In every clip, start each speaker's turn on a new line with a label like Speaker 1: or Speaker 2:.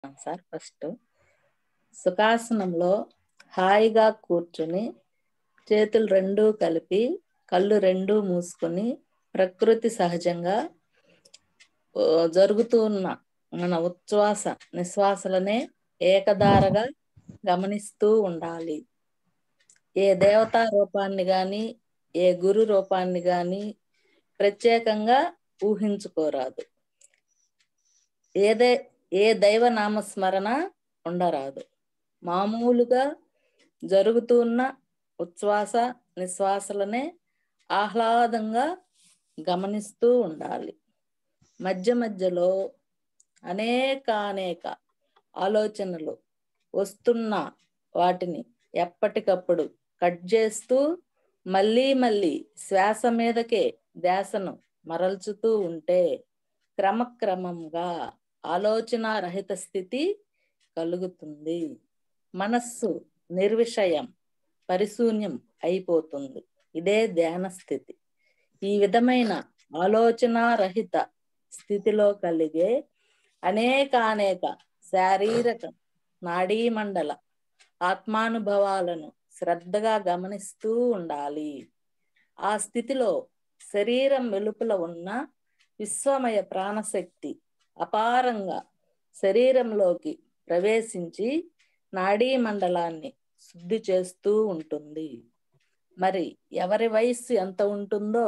Speaker 1: sir first సుఖాసనంలో హాయిగా కూర్చుని చేతులు రెండూ కలిపి కళ్ళు రెండూ మూసుకొని ప్రకృతి సహజంగా ఓ, జరుగుతూ ఉన్న మన ఉచ్ఛ్వాస నిశ్వాసలనే ఏకధారగా గమనిస్తూ ఉండాలి ఏ దేవతా రూపాన్ని గాని ఏ గురు రూపాన్ని గాని ప్రత్యేకంగా ఊహించుకోరాదు ఏదే ఏ దైవ నామస్మరణ ఉండరాదు మామూలుగా జరుగుతున్న ఉచ్ఛ్వాస నిశ్వాసలనే ఆహ్లాదంగా గమనిస్తూ ఉండాలి మధ్య మధ్యలో అనేక అనేక ఆలోచనలు వస్తున్న వాటిని ఎప్పటికప్పుడు కట్ చేస్తూ మళ్ళీ మళ్ళీ శ్వాస మీదకే ధ్యాసను మరల్చుతూ ఉంటే క్రమక్రమంగా ఆలోచన రహిత స్థితి కలుగుతుంది మనస్సు నిర్విషయం పరిశూన్యం అయిపోతుంది ఇదే ధ్యాన స్థితి ఈ విధమైన ఆలోచన రహిత స్థితిలో కలిగే అనేక అనేక శారీరక నాడీ మండల ఆత్మానుభవాలను శ్రద్ధగా గమనిస్తూ ఉండాలి ఆ స్థితిలో శరీరం వెలుపల ఉన్న విశ్వమయ ప్రాణశక్తి అపారంగా శరీరంలోకి ప్రవేశించి నాడీ మండలాన్ని శుద్ధి చేస్తూ ఉంటుంది మరి ఎవరి వయస్సు ఎంత ఉంటుందో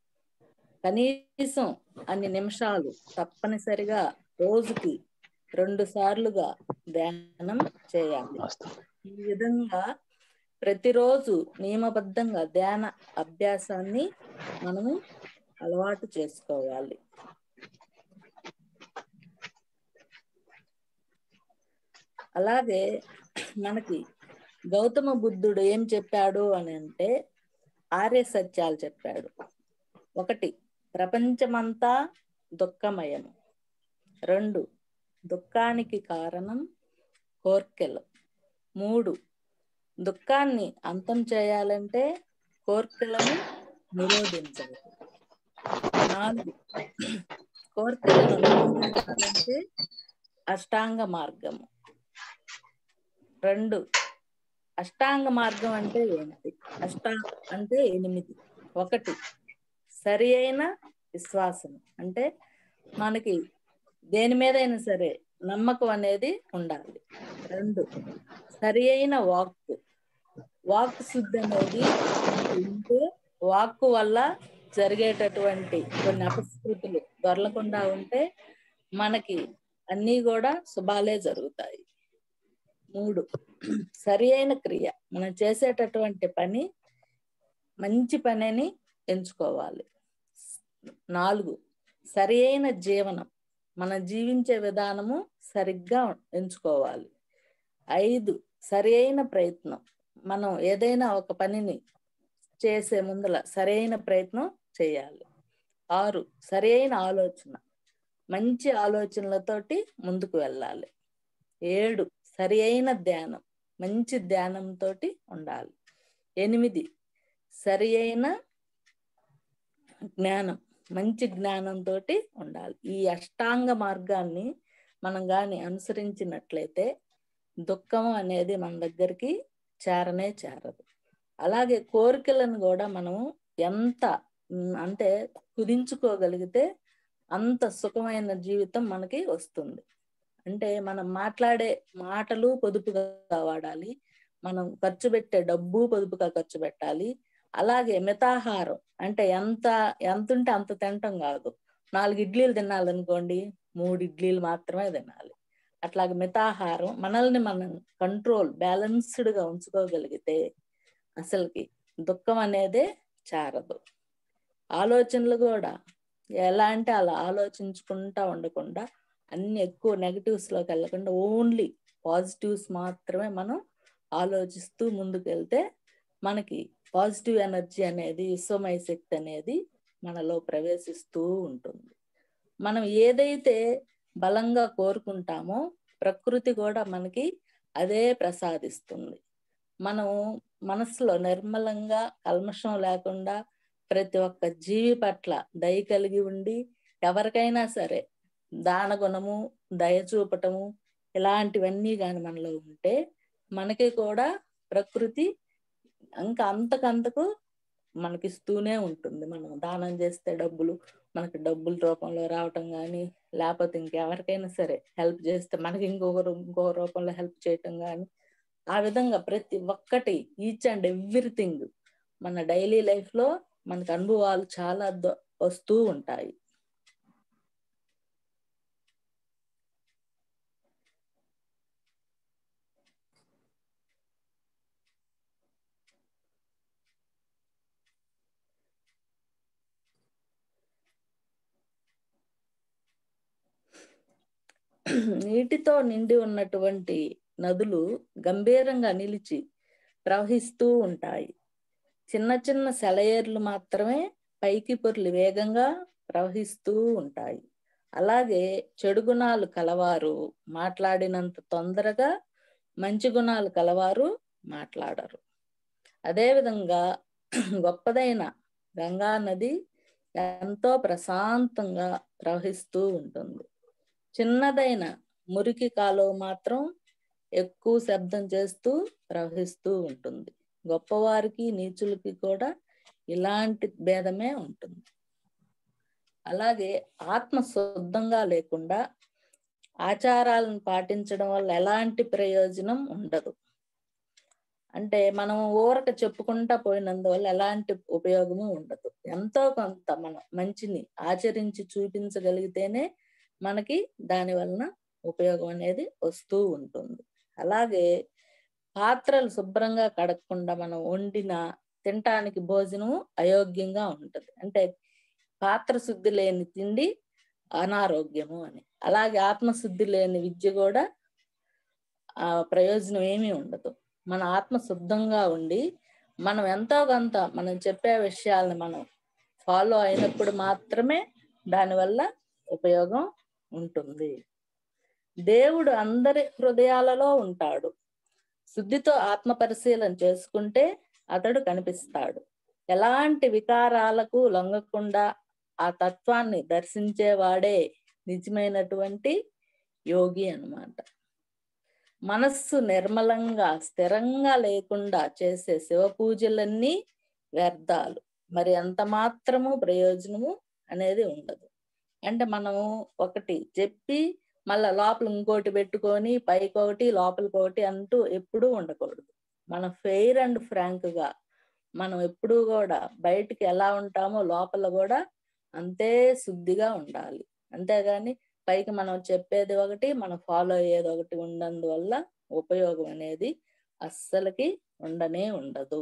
Speaker 1: కనీసం అన్ని నిమిషాలు తప్పనిసరిగా రోజుకి రెండు సార్లుగా ధ్యానం చేయాలి ఈ విధంగా ప్రతిరోజు నియమబద్ధంగా ధ్యాన అభ్యాసాన్ని మనము అలవాటు చేసుకోవాలి అలాగే మనకి గౌతమ బుద్ధుడు ఏం చెప్పాడు అని అంటే ఆర్య సత్యాలు చెప్పాడు ఒకటి ప్రపంచమంతా దుఃఖమయము రెండు దుఃఖానికి కారణం కోర్కెలు మూడు దుఃఖాన్ని అంతం చేయాలంటే కోర్కెలను నిరోధించాలి నాలుగు కోర్కెలను నిరోధించాలంటే అష్టాంగ మార్గము రెండు అష్టాంగ మార్గం అంటే ఏంటి అష్టా అంటే ఎనిమిది ఒకటి సరి అయిన విశ్వాసం అంటే మనకి దేని మీదైనా సరే నమ్మకం అనేది ఉండాలి రెండు సరి అయిన వాక్కు వాక్ శుద్ధి అనేది ఉంటే వాక్కు వల్ల జరిగేటటువంటి కొన్ని అపస్కృతులు దొరలకుండా ఉంటే మనకి అన్నీ కూడా శుభాలే జరుగుతాయి మూడు సరి అయిన క్రియ మనం చేసేటటువంటి పని మంచి పనిని ఎంచుకోవాలి నాలుగు సరి అయిన జీవనం మనం జీవించే విధానము సరిగ్గా ఎంచుకోవాలి ఐదు సరి అయిన ప్రయత్నం మనం ఏదైనా ఒక పనిని చేసే ముందల సరైన ప్రయత్నం చేయాలి ఆరు సరి అయిన ఆలోచన మంచి ఆలోచనలతోటి ముందుకు వెళ్ళాలి ఏడు సరి అయిన ధ్యానం మంచి ధ్యానంతో ఉండాలి ఎనిమిది సరి అయిన జ్ఞానం మంచి జ్ఞానంతో ఉండాలి ఈ అష్టాంగ మార్గాన్ని మనం గాని అనుసరించినట్లయితే దుఃఖం అనేది మన దగ్గరికి చేరనే చేరదు అలాగే కోరికలను కూడా మనము ఎంత ఉమ్, అంటే కుదించుకోగలిగితే అంత సుఖమైన జీవితం మనకి వస్తుంది అంటే మనం మాట్లాడే మాటలు పొదుపుగా వాడాలి మనం ఖర్చు పెట్టే డబ్బు పొదుపుగా ఖర్చు పెట్టాలి అలాగే మితాహారం అంటే ఎంత ఎంత ఉంటే అంత తినటం కాదు నాలుగు ఇడ్లీలు తినాలనుకోండి మూడు ఇడ్లీలు మాత్రమే తినాలి అట్లాగే మితాహారం మనల్ని మనం కంట్రోల్ బ్యాలెన్స్డ్ గా ఉంచుకోగలిగితే అసలుకి దుఃఖం అనేదే చారదు ఆలోచనలు కూడా ఎలా అంటే అలా ఆలోచించుకుంటా ఉండకుండా అన్ని ఎక్కువ నెగటివ్స్ లోకి వెళ్ళకుండా ఓన్లీ పాజిటివ్స్ మాత్రమే మనం ఆలోచిస్తూ ముందుకు వెళ్తే మనకి పాజిటివ్ ఎనర్జీ అనేది విశ్వమయ శక్తి అనేది మనలో ప్రవేశిస్తూ ఉంటుంది మనం ఏదైతే బలంగా కోరుకుంటామో ప్రకృతి కూడా మనకి అదే ప్రసాదిస్తుంది మనం మనసులో నిర్మలంగా కల్మషం లేకుండా ప్రతి ఒక్క జీవి పట్ల దయ కలిగి ఉండి ఎవరికైనా సరే దాన గుణము దయ చూపటము ఇలాంటివన్నీ కానీ మనలో ఉంటే మనకి కూడా ప్రకృతి ఇంకా అంతకంతకు మనకిస్తూనే ఉంటుంది మనం దానం చేస్తే డబ్బులు మనకి డబ్బుల రూపంలో రావటం కానీ లేకపోతే ఇంకెవరికైనా సరే హెల్ప్ చేస్తే మనకి ఇంకొకరు ఇంకో రూపంలో హెల్ప్ చేయటం కానీ ఆ విధంగా ప్రతి ఒక్కటి ఈచ్ అండ్ ఎవ్రీథింగ్ మన డైలీ లైఫ్ లో మనకు అనుభవాలు చాలా దొ- వస్తూ ఉంటాయి నీటితో నిండి ఉన్నటువంటి నదులు గంభీరంగా నిలిచి ప్రవహిస్తూ ఉంటాయి చిన్న చిన్న సెలయేర్లు మాత్రమే పైకి పొర్లి వేగంగా ప్రవహిస్తూ ఉంటాయి అలాగే చెడు గుణాలు కలవారు మాట్లాడినంత తొందరగా మంచి గుణాలు కలవారు మాట్లాడరు అదేవిధంగా గొప్పదైన గంగా నది ఎంతో ప్రశాంతంగా ప్రవహిస్తూ ఉంటుంది చిన్నదైన మురికి కాలువ మాత్రం ఎక్కువ శబ్దం చేస్తూ ప్రవహిస్తూ ఉంటుంది గొప్పవారికి నీచులకి కూడా ఇలాంటి భేదమే ఉంటుంది అలాగే ఆత్మ శుద్ధంగా లేకుండా ఆచారాలను పాటించడం వల్ల ఎలాంటి ప్రయోజనం ఉండదు అంటే మనం ఊరక చెప్పుకుంటా పోయినందువల్ల ఎలాంటి ఉపయోగము ఉండదు ఎంతో కొంత మనం మంచిని ఆచరించి చూపించగలిగితేనే మనకి దాని వలన ఉపయోగం అనేది వస్తూ ఉంటుంది అలాగే పాత్రలు శుభ్రంగా కడగకుండా మనం వండిన తినటానికి భోజనం అయోగ్యంగా ఉంటది అంటే పాత్ర శుద్ధి లేని తిండి అనారోగ్యము అని అలాగే ఆత్మశుద్ధి లేని విద్య కూడా ఆ ప్రయోజనం ఏమీ ఉండదు మన ఆత్మ శుద్ధంగా ఉండి మనం ఎంతో కొంత మనం చెప్పే విషయాలను మనం ఫాలో అయినప్పుడు మాత్రమే దానివల్ల ఉపయోగం ఉంటుంది దేవుడు అందరి హృదయాలలో ఉంటాడు శుద్ధితో ఆత్మ పరిశీలన చేసుకుంటే అతడు కనిపిస్తాడు ఎలాంటి వికారాలకు లొంగకుండా ఆ తత్వాన్ని దర్శించేవాడే నిజమైనటువంటి యోగి అన్నమాట మనస్సు నిర్మలంగా స్థిరంగా లేకుండా చేసే శివ పూజలన్నీ వ్యర్థాలు మరి అంత మాత్రము ప్రయోజనము అనేది ఉండదు అంటే మనము ఒకటి చెప్పి మళ్ళా లోపల ఇంకోటి పెట్టుకొని పైకి ఒకటి లోపలికి ఒకటి అంటూ ఎప్పుడూ ఉండకూడదు మనం ఫెయిర్ అండ్ ఫ్రాంక్ గా మనం ఎప్పుడూ కూడా బయటికి ఎలా ఉంటామో లోపల కూడా అంతే శుద్ధిగా ఉండాలి అంతేగాని పైకి మనం చెప్పేది ఒకటి మనం ఫాలో అయ్యేది ఒకటి ఉన్నందువల్ల ఉపయోగం అనేది అస్సలకి ఉండనే ఉండదు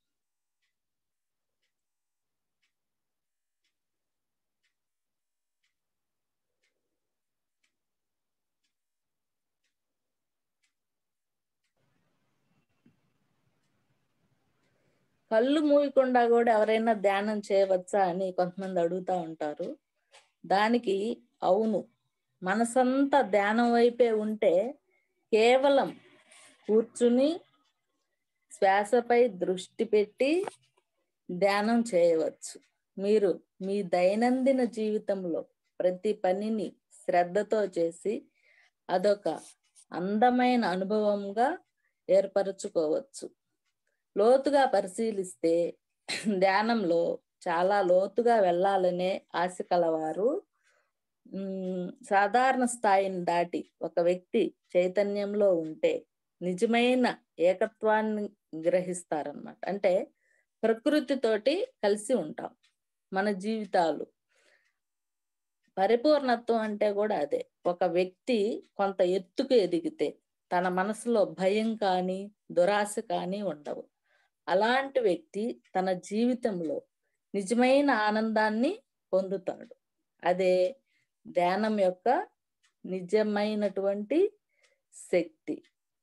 Speaker 1: కళ్ళు మూయకుండా కూడా ఎవరైనా ధ్యానం చేయవచ్చా అని కొంతమంది అడుగుతా ఉంటారు దానికి అవును మనసంతా ధ్యానం వైపే ఉంటే కేవలం కూర్చుని శ్వాసపై దృష్టి పెట్టి ధ్యానం చేయవచ్చు మీరు మీ దైనందిన జీవితంలో ప్రతి పనిని శ్రద్ధతో చేసి అదొక అందమైన అనుభవంగా ఏర్పరచుకోవచ్చు లోతుగా పరిశీలిస్తే ధ్యానంలో చాలా లోతుగా వెళ్ళాలనే ఆశ కలవారు ఉమ్, సాధారణ స్థాయిని దాటి ఒక వ్యక్తి చైతన్యంలో ఉంటే నిజమైన ఏకత్వాన్ని గ్రహిస్తారనమాట అంటే ప్రకృతితోటి కలిసి ఉంటాం మన జీవితాలు పరిపూర్ణత్వం అంటే కూడా అదే ఒక వ్యక్తి కొంత ఎత్తుకు ఎదిగితే తన మనసులో భయం కానీ దురాశ కానీ ఉండవు అలాంటి వ్యక్తి తన జీవితంలో నిజమైన ఆనందాన్ని పొందుతాడు అదే ధ్యానం యొక్క నిజమైనటువంటి శక్తి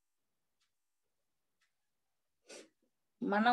Speaker 1: మనం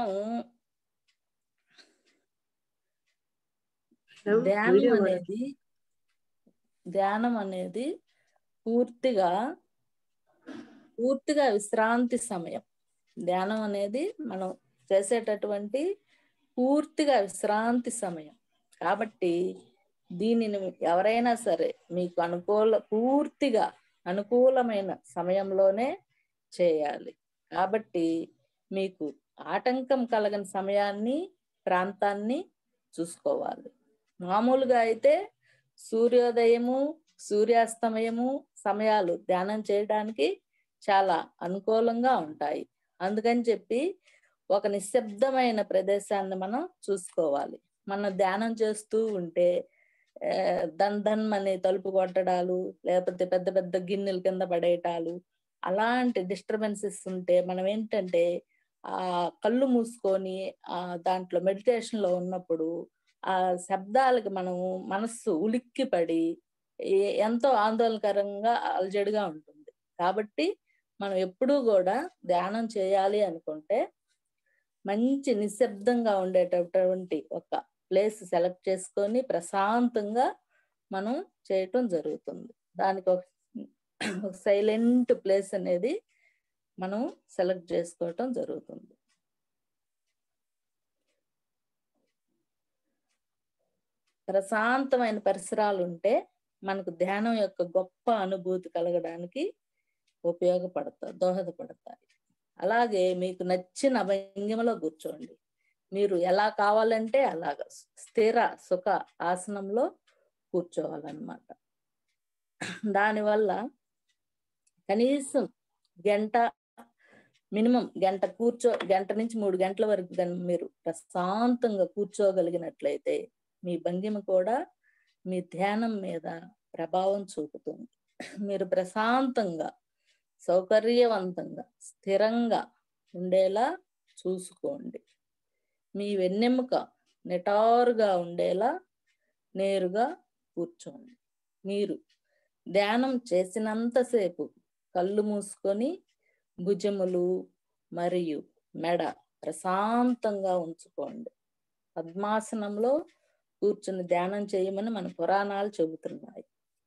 Speaker 1: ధ్యానం
Speaker 2: వీడియో కూడా
Speaker 1: అనేది ధ్యానం అనేది పూర్తిగా పూర్తిగా విశ్రాంతి సమయం ధ్యానం అనేది మనం చేసేటటువంటి పూర్తిగా విశ్రాంతి సమయం కాబట్టి దీనిని ఎవరైనా సరే మీకు అనుకూల పూర్తిగా అనుకూలమైన సమయంలోనే చేయాలి కాబట్టి మీకు ఆటంకం కలగని సమయాన్ని ప్రాంతాన్ని చూసుకోవాలి మామూలుగా అయితే సూర్యోదయము సూర్యాస్తమయము సమయాలు ధ్యానం చేయడానికి చాలా అనుకూలంగా ఉంటాయి అందుకని చెప్పి ఒక నిశ్శబ్దమైన ప్రదేశాన్ని మనం చూసుకోవాలి మనం ధ్యానం చేస్తూ ఉంటే ఆ, దన్ దన్ అని తలుపు కొట్టడాలు లేకపోతే పెద్ద పెద్ద గిన్నెల కింద పడేయటాలు అలాంటి డిస్టర్బెన్సెస్ ఉంటే మనం ఏంటంటే ఆ కళ్ళు మూసుకొని ఆ దాంట్లో మెడిటేషన్ లో ఉన్నప్పుడు ఆ శబ్దాలకి మనము మనస్సు ఉలిక్కి పడి ఏ- ఎంతో ఆందోళనకరంగా అలజడిగా ఉంటుంది కాబట్టి మనం ఎప్పుడూ కూడా ధ్యానం చేయాలి అనుకుంటే మంచి నిశ్శబ్దంగా ఉండేటటువంటి ఒక ప్లేస్ సెలెక్ట్ చేసుకొని ప్రశాంతంగా మనం చేయటం జరుగుతుంది దానికి ఒక సైలెంట్ ప్లేస్ అనేది మనం సెలెక్ట్ చేసుకోవటం జరుగుతుంది ప్రశాంతమైన పరిసరాలు ఉంటే మనకు ధ్యానం యొక్క గొప్ప అనుభూతి కలగడానికి ఉపయోగపడతాయి దోహదపడతాయి అలాగే మీకు నచ్చిన భంగిమలో కూర్చోండి మీరు ఎలా కావాలంటే అలాగ స్థిర సుఖ ఆసనంలో కూర్చోవాలన్నమాట దానివల్ల కనీసం గంట మినిమం గంట కూర్చో గంట నుంచి మూడు గంటల వరకు గనుక మీరు ప్రశాంతంగా కూర్చోగలిగినట్లయితే మీ భంగిమ కూడా మీ ధ్యానం మీద ప్రభావం చూపుతుంది మీరు ప్రశాంతంగా సౌకర్యవంతంగా స్థిరంగా ఉండేలా చూసుకోండి మీ వెన్నెముక నిటారుగా ఉండేలా నేరుగా కూర్చోండి మీరు ధ్యానం చేసినంతసేపు కళ్ళు మూసుకొని భుజములు మరియు మెడ ప్రశాంతంగా ఉంచుకోండి పద్మాసనంలో కూర్చుని ధ్యానం చేయమని మన పురాణాలు చెబుతున్నాయి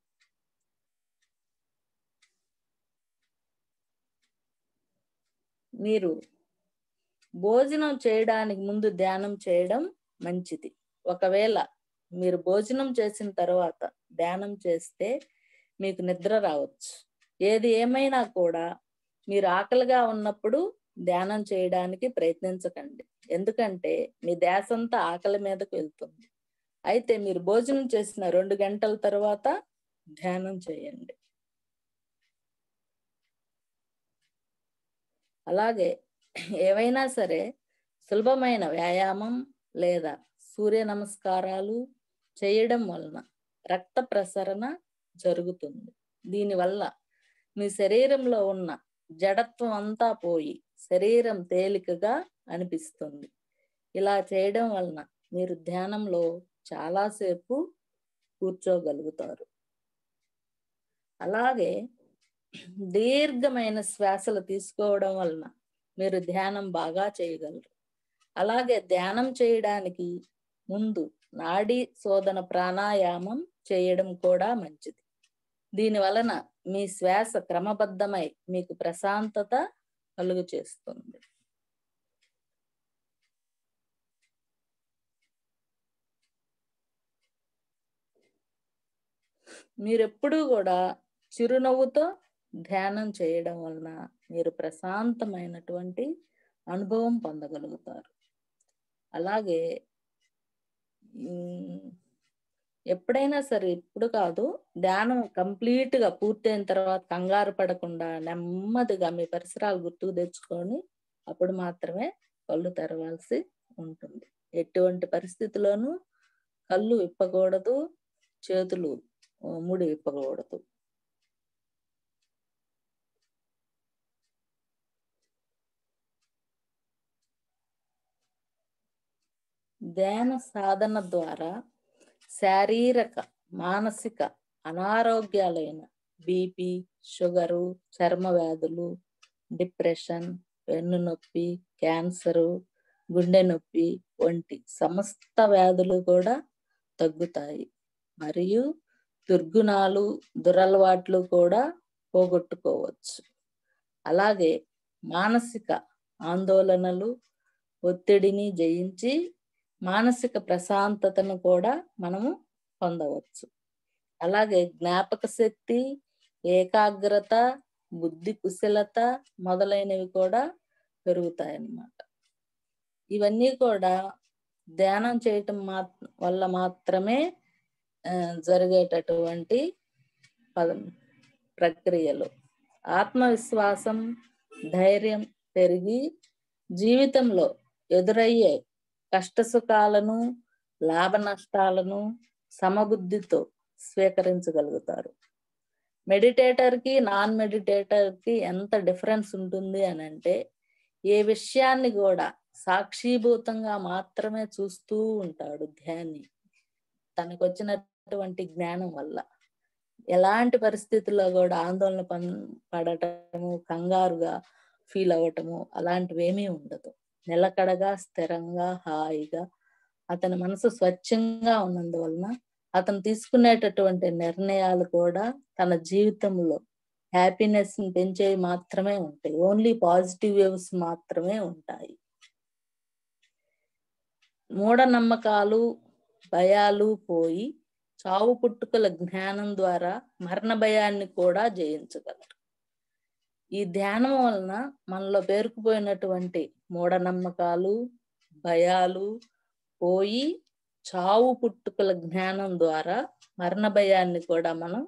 Speaker 1: మీరు భోజనం చేయడానికి ముందు ధ్యానం చేయడం మంచిది ఒకవేళ మీరు భోజనం చేసిన తర్వాత ధ్యానం చేస్తే మీకు నిద్ర రావచ్చు ఏది ఏమైనా కూడా మీరు ఆకలిగా ఉన్నప్పుడు ధ్యానం చేయడానికి ప్రయత్నించకండి ఎందుకంటే మీ ధ్యాసంతా ఆకలి మీదకు వెళ్తుంది అయితే మీరు భోజనం చేసిన రెండు గంటల తర్వాత ధ్యానం చేయండి అలాగే ఏవైనా సరే సులభమైన వ్యాయామం లేదా సూర్య నమస్కారాలు చేయడం వలన రక్త ప్రసరణ జరుగుతుంది దీనివల్ల మీ శరీరంలో ఉన్న జడత్వం అంతా పోయి శరీరం తేలికగా అనిపిస్తుంది ఇలా చేయడం వలన మీరు ధ్యానంలో చాలాసేపు కూర్చోగలుగుతారు అలాగే దీర్ఘమైన శ్వాసలు తీసుకోవడం వలన మీరు ధ్యానం బాగా చేయగలరు అలాగే ధ్యానం చేయడానికి ముందు నాడీ శోధన ప్రాణాయామం చేయడం కూడా మంచిది దీని వలన మీ శ్వాస క్రమబద్ధమై మీకు ప్రశాంతత కలుగు చేస్తుంది మీరెప్పుడూ కూడా చిరునవ్వుతో ధ్యానం చేయడం వలన మీరు ప్రశాంతమైనటువంటి అనుభవం పొందగలుగుతారు అలాగే ఉమ్, ఎప్పుడైనా సరే ఇప్పుడు కాదు ధ్యానం కంప్లీట్ గా పూర్తయిన తర్వాత కంగారు పడకుండా నెమ్మదిగా మీ పరిసరాలు గుర్తుకు తెచ్చుకొని అప్పుడు మాత్రమే కళ్ళు తెరవాల్సి ఉంటుంది ఎటువంటి పరిస్థితిలోనూ కళ్ళు విప్పకూడదు చేతులు ఆ, ముడి విప్పకూడదు ధ్యాన సాధన ద్వారా శారీరక మానసిక అనారోగ్యాలైన బీపీ షుగరు చర్మ వ్యాధులు డిప్రెషన్ వెన్ను నొప్పి క్యాన్సరు గుండె నొప్పి వంటి సమస్త వ్యాధులు కూడా తగ్గుతాయి మరియు దుర్గుణాలు దురలవాట్లు కూడా పోగొట్టుకోవచ్చు అలాగే మానసిక ఆందోళనలు ఒత్తిడిని జయించి మానసిక ప్రశాంతతను కూడా మనము పొందవచ్చు అలాగే జ్ఞాపక శక్తి ఏకాగ్రత బుద్ధి కుశలత మొదలైనవి కూడా పెరుగుతాయి అన్నమాట ఇవన్నీ కూడా ధ్యానం చేయటం మా వల్ల మాత్రమే ఆ, జరిగేటటువంటి పదం ప్రక్రియలు ఆత్మవిశ్వాసం ధైర్యం పెరిగి జీవితంలో ఎదురయ్యే కష్టసుఖాలను లాభ నష్టాలను సమబుద్ధితో స్వీకరించగలుగుతారు మెడిటేటర్ కి నాన్ మెడిటేటర్ కి ఎంత డిఫరెన్స్ ఉంటుంది అని అంటే ఏ విషయాన్ని కూడా సాక్షిభూతంగా మాత్రమే చూస్తూ ఉంటాడు ధ్యాని తనకు వచ్చినటువంటి జ్ఞానం వల్ల ఎలాంటి పరిస్థితుల్లో కూడా ఆందోళన పన్ పడటము కంగారుగా ఫీల్ అవ్వటము అలాంటివి ఏమీ ఉండదు నిలకడగా స్థిరంగా హాయిగా అతని మనసు స్వచ్ఛంగా ఉన్నందువలన అతను తీసుకునేటటువంటి నిర్ణయాలు కూడా తన జీవితంలో హ్యాపీనెస్ ని పెంచేవి మాత్రమే ఉంటాయి ఓన్లీ పాజిటివ్ వేవ్స్ మాత్రమే ఉంటాయి మూఢనమ్మకాలు భయాలు పోయి చావు పుట్టుకల జ్ఞానం ద్వారా మరణ భయాన్ని కూడా జయించగలరు ఈ ధ్యానం వలన మనలో పేరుకుపోయినటువంటి మూఢనమ్మకాలు భయాలు పోయి చావు పుట్టుకల జ్ఞానం ద్వారా మరణ భయాన్ని కూడా మనం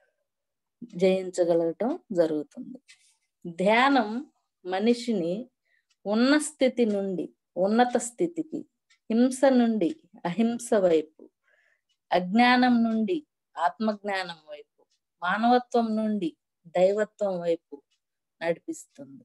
Speaker 1: జయించగలగటం జరుగుతుంది ధ్యానం మనిషిని ఉన్న స్థితి నుండి ఉన్నత స్థితికి హింస నుండి అహింస వైపు అజ్ఞానం నుండి ఆత్మజ్ఞానం వైపు మానవత్వం నుండి దైవత్వం వైపు నడిపిస్తుంది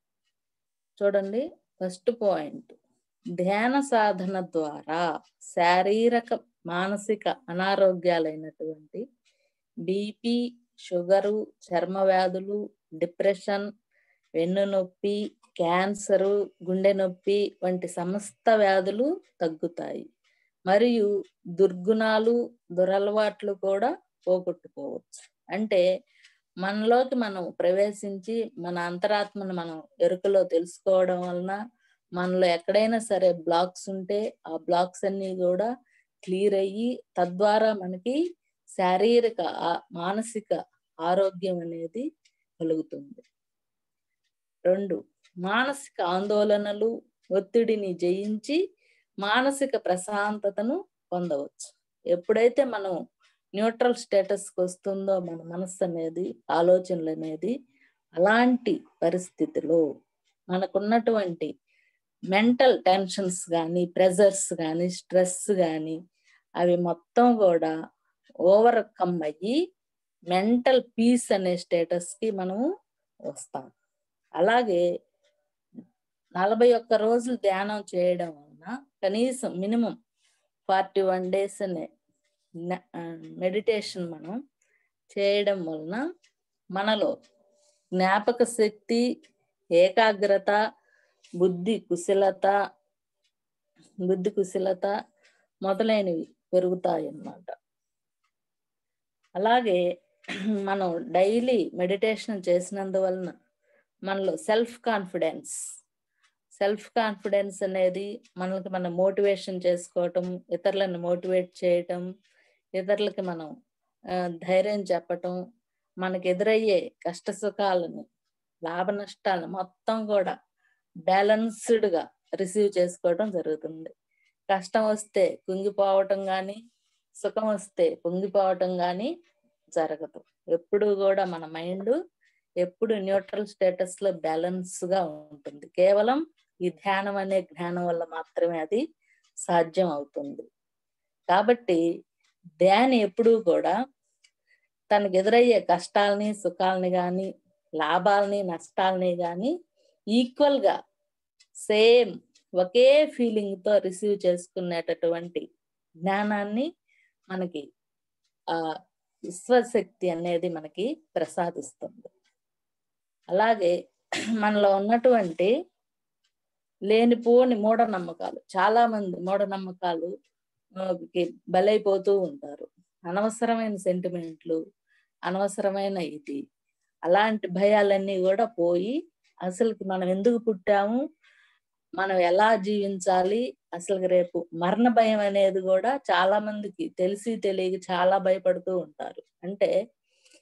Speaker 1: చూడండి ఫస్ట్ పాయింట్ ధ్యాన సాధన ద్వారా శారీరక మానసిక అనారోగ్యాలైనటువంటి బీపీ షుగరు చర్మ వ్యాధులు డిప్రెషన్ వెన్ను నొప్పి క్యాన్సరు గుండె నొప్పి వంటి సమస్త వ్యాధులు తగ్గుతాయి మరియు దుర్గుణాలు దురలవాట్లు కూడా పోగొట్టుకోవచ్చు అంటే మనలోకి మనం ప్రవేశించి మన అంతరాత్మను మనం ఎరుకలో తెలుసుకోవడం వలన మనలో ఎక్కడైనా సరే బ్లాక్స్ ఉంటే ఆ బ్లాక్స్ అన్ని కూడా క్లియర్ అయ్యి తద్వారా మనకి శారీరక ఆ- మానసిక ఆరోగ్యం అనేది కలుగుతుంది రెండు మానసిక ఆందోళనలు ఒత్తిడిని జయించి మానసిక ప్రశాంతతను పొందవచ్చు ఎప్పుడైతే మనం న్యూట్రల్ స్టేటస్ కి వస్తుందో మన మనస్సు అనేది ఆలోచనలు అనేది అలాంటి పరిస్థితిలో మనకున్నటువంటి మెంటల్ టెన్షన్స్ కానీ ప్రెజర్స్ కానీ స్ట్రెస్ కానీ అవి మొత్తం కూడా ఓవర్కమ్ అయ్యి మెంటల్ పీస్ అనే స్టేటస్ కి మనము వస్తాం అలాగే నలభై ఒక్క రోజులు ధ్యానం చేయడం వలన కనీసం మినిమం ఫార్టీ వన్ డేస్ అనే మెడిటేషన్ మనం చేయడం వలన మనలో జ్ఞాపక శక్తి ఏకాగ్రత బుద్ధి కుశలత బుద్ధి కుశలత మొదలైనవి పెరుగుతాయి అన్నమాట అలాగే మనం డైలీ మెడిటేషన్ చేసినందువలన మనలో సెల్ఫ్ కాన్ఫిడెన్స్ సెల్ఫ్ కాన్ఫిడెన్స్ అనేది మనకి మనం మోటివేషన్ చేసుకోవటం ఇతరులను మోటివేట్ చేయటం ఇతరులకి మనం ఆ, ధైర్యం చెప్పటం మనకి ఎదురయ్యే కష్ట సుఖాలను లాభ నష్టాలను మొత్తం కూడా బ్యాలన్స్డ్ గా రిసీవ్ చేసుకోవటం జరుగుతుంది కష్టం వస్తే కుంగిపోవటం కానీ సుఖం వస్తే పొంగిపోవటం కానీ జరగదు ఎప్పుడు కూడా మన మైండ్ ఎప్పుడు న్యూట్రల్ స్టేటస్ లో బ్యాలెన్స్ గా ఉంటుంది కేవలం ఈ ధ్యానం అనే జ్ఞానం వల్ల మాత్రమే అది సాధ్యం అవుతుంది కాబట్టి ధ్యాని ఎప్పుడూ కూడా తనకు ఎదురయ్యే కష్టాలని సుఖాలని గాని లాభాలని నష్టాలని గాని ఈక్వల్ గా సేమ్ ఒకే ఫీలింగ్ తో రిసీవ్ చేసుకునేటటువంటి జ్ఞానాన్ని మనకి ఆ విశ్వశక్తి అనేది మనకి ప్రసాదిస్తుంది అలాగే మనలో ఉన్నటువంటి లేనిపోని మూఢనమ్మకాలు చాలా మంది మూఢనమ్మకాలు ఆ, కి బలైపోతూ ఉంటారు అనవసరమైన సెంటిమెంట్లు అనవసరమైన ఇది అలాంటి భయాలన్నీ కూడా పోయి అసలుకి మనం ఎందుకు పుట్టాము మనం ఎలా జీవించాలి అసలు రేపు మరణ భయం అనేది కూడా చాలా మందికి తెలిసి తెలియక చాలా భయపడుతూ ఉంటారు అంటే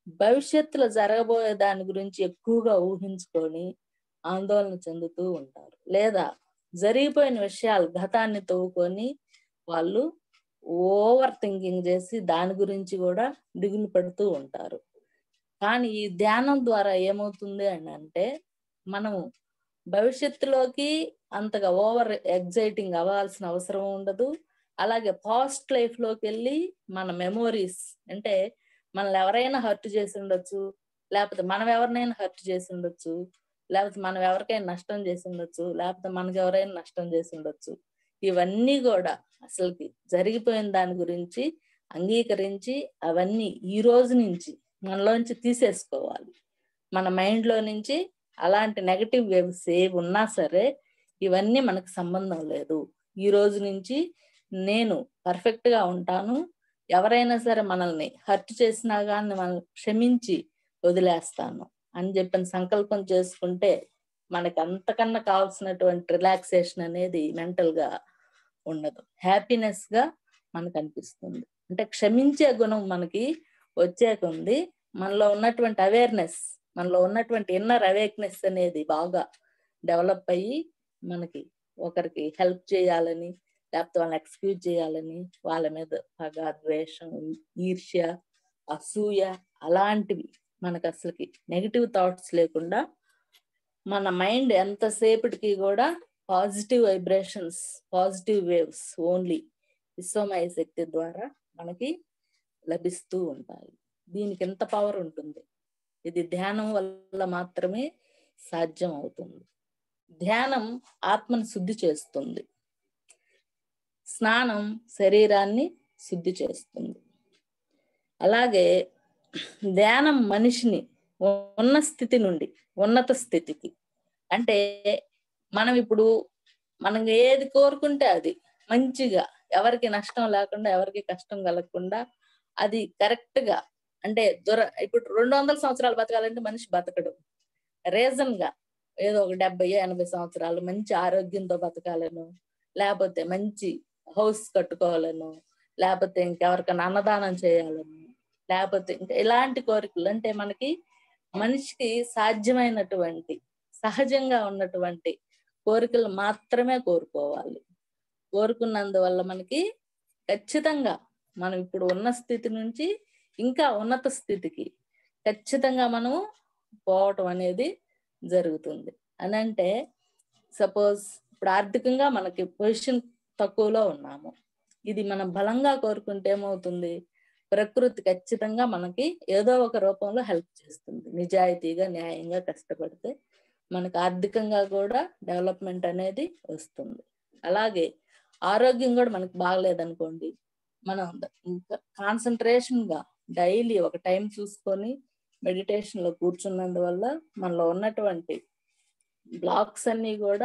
Speaker 1: భవిష్యత్తులో జరగబోయే దాని గురించి ఎక్కువగా ఊహించుకొని ఆందోళన చెందుతూ ఉంటారు లేదా జరిగిపోయిన విషయాలు గతాన్ని తవ్వుకొని వాళ్ళు ఓవర్ థింకింగ్ చేసి దాని గురించి కూడా దిగులు పడుతూ ఉంటారు కానీ ఈ ధ్యానం ద్వారా ఏమవుతుంది అని అంటే మనము భవిష్యత్తులోకి అంతగా ఓవర్ ఎగ్జైటింగ్ అవ్వాల్సిన అవసరం ఉండదు అలాగే పాస్ట్ లైఫ్ లోకి వెళ్ళి మన మెమోరీస్ అంటే మనల్ని ఎవరైనా హర్ట్ చేసి ఉండొచ్చు లేకపోతే మనం ఎవరినైనా హర్ట్ చేసి ఉండొచ్చు లేకపోతే మనం ఎవరికైనా నష్టం చేసి ఉండొచ్చు లేకపోతే మనకి ఎవరైనా నష్టం చేసి ఉండొచ్చు ఇవన్నీ కూడా అసలుకి జరిగిపోయిన దాని గురించి అంగీకరించి అవన్నీ ఈ రోజు నుంచి మనలోంచి తీసేసుకోవాలి మన మైండ్ లో నుంచి అలాంటి నెగటివ్ వేవ్స్ ఏవి ఉన్నా సరే ఇవన్నీ మనకు సంబంధం లేదు ఈ రోజు నుంచి నేను పర్ఫెక్ట్ గా ఉంటాను ఎవరైనా సరే మనల్ని హర్ట్ చేసినా కానీ మనల్ని క్షమించి వదిలేస్తాను అని చెప్పిన సంకల్పం చేసుకుంటే మనకి అంతకన్నా కావాల్సినటువంటి రిలాక్సేషన్ అనేది మెంటల్ గా ఉండదు హ్యాపీనెస్ గా మనకు అనిపిస్తుంది అంటే క్షమించే గుణం మనకి వచ్చాక ఉంది మనలో ఉన్నటువంటి అవేర్నెస్ మనలో ఉన్నటువంటి ఇన్నర్ అవేక్నెస్ అనేది బాగా డెవలప్ అయ్యి మనకి ఒకరికి హెల్ప్ చేయాలని లేకపోతే వాళ్ళని ఎక్స్క్యూజ్ చేయాలని వాళ్ళ మీద పగ ద్వేషం ఈర్ష్య అసూయ అలాంటివి మనకు అసలుకి నెగిటివ్ థాట్స్ లేకుండా మన మైండ్ ఎంతసేపటికి కూడా positive vibrations positive waves only విశ్వమయ శక్తి ద్వారా మనకి లభిస్తూ ఉంటాయి దీనికి ఎంత పవర్ ఉంటుంది ఇది ధ్యానం వల్ల మాత్రమే సాధ్యం అవుతుంది ధ్యానం ఆత్మను శుద్ధి చేస్తుంది స్నానం శరీరాన్ని శుద్ధి చేస్తుంది అలాగే ధ్యానం మనిషిని ఉన్న స్థితి నుండి ఉన్నత స్థితికి అంటే మనం ఇప్పుడు మనం ఏది కోరుకుంటే అది మంచిగా ఎవరికి నష్టం లేకుండా ఎవరికి కష్టం కలగకుండా అది కరెక్ట్ గా అంటే దొర ఇప్పుడు రెండు వందల సంవత్సరాలు బతకాలంటే మనిషి బతకడు రీజన్ గా ఏదో ఒక డెబ్బై ఎనభై సంవత్సరాలు మంచి ఆరోగ్యంతో బతకాలను లేకపోతే మంచి హౌస్ కట్టుకోవాలను లేకపోతే ఇంకెవరికైనా అన్నదానం చేయాలను లేకపోతే ఇంకా ఇలాంటి కోరికలు అంటే మనకి మనిషికి సాధ్యమైనటువంటి సహజంగా ఉన్నటువంటి కోరికలు మాత్రమే కోరుకోవాలి కోరుకున్నందువల్ల మనకి ఖచ్చితంగా మనం ఇప్పుడు ఉన్న స్థితి నుంచి ఇంకా ఉన్నత స్థితికి ఖచ్చితంగా మనం పోవటం అనేది జరుగుతుంది అని అంటే సపోజ్ ఇప్పుడు ఆర్థికంగా మనకి పొజిషన్ తక్కువలో ఉన్నాము ఇది మనం బలంగా కోరుకుంటే ఏమవుతుంది ప్రకృతి ఖచ్చితంగా మనకి ఏదో ఒక రూపంలో హెల్ప్ చేస్తుంది నిజాయితీగా న్యాయంగా కష్టపడితే మనకు ఆర్థికంగా కూడా డెవలప్మెంట్ అనేది వస్తుంది అలాగే ఆరోగ్యం కూడా మనకు బాగలేదనుకోండి మనం కాన్సన్ట్రేషన్ గా డైలీ ఒక టైం చూసుకొని మెడిటేషన్ లో కూర్చున్నందువల్ల మనలో ఉన్నటువంటి బ్లాక్స్ అన్ని కూడా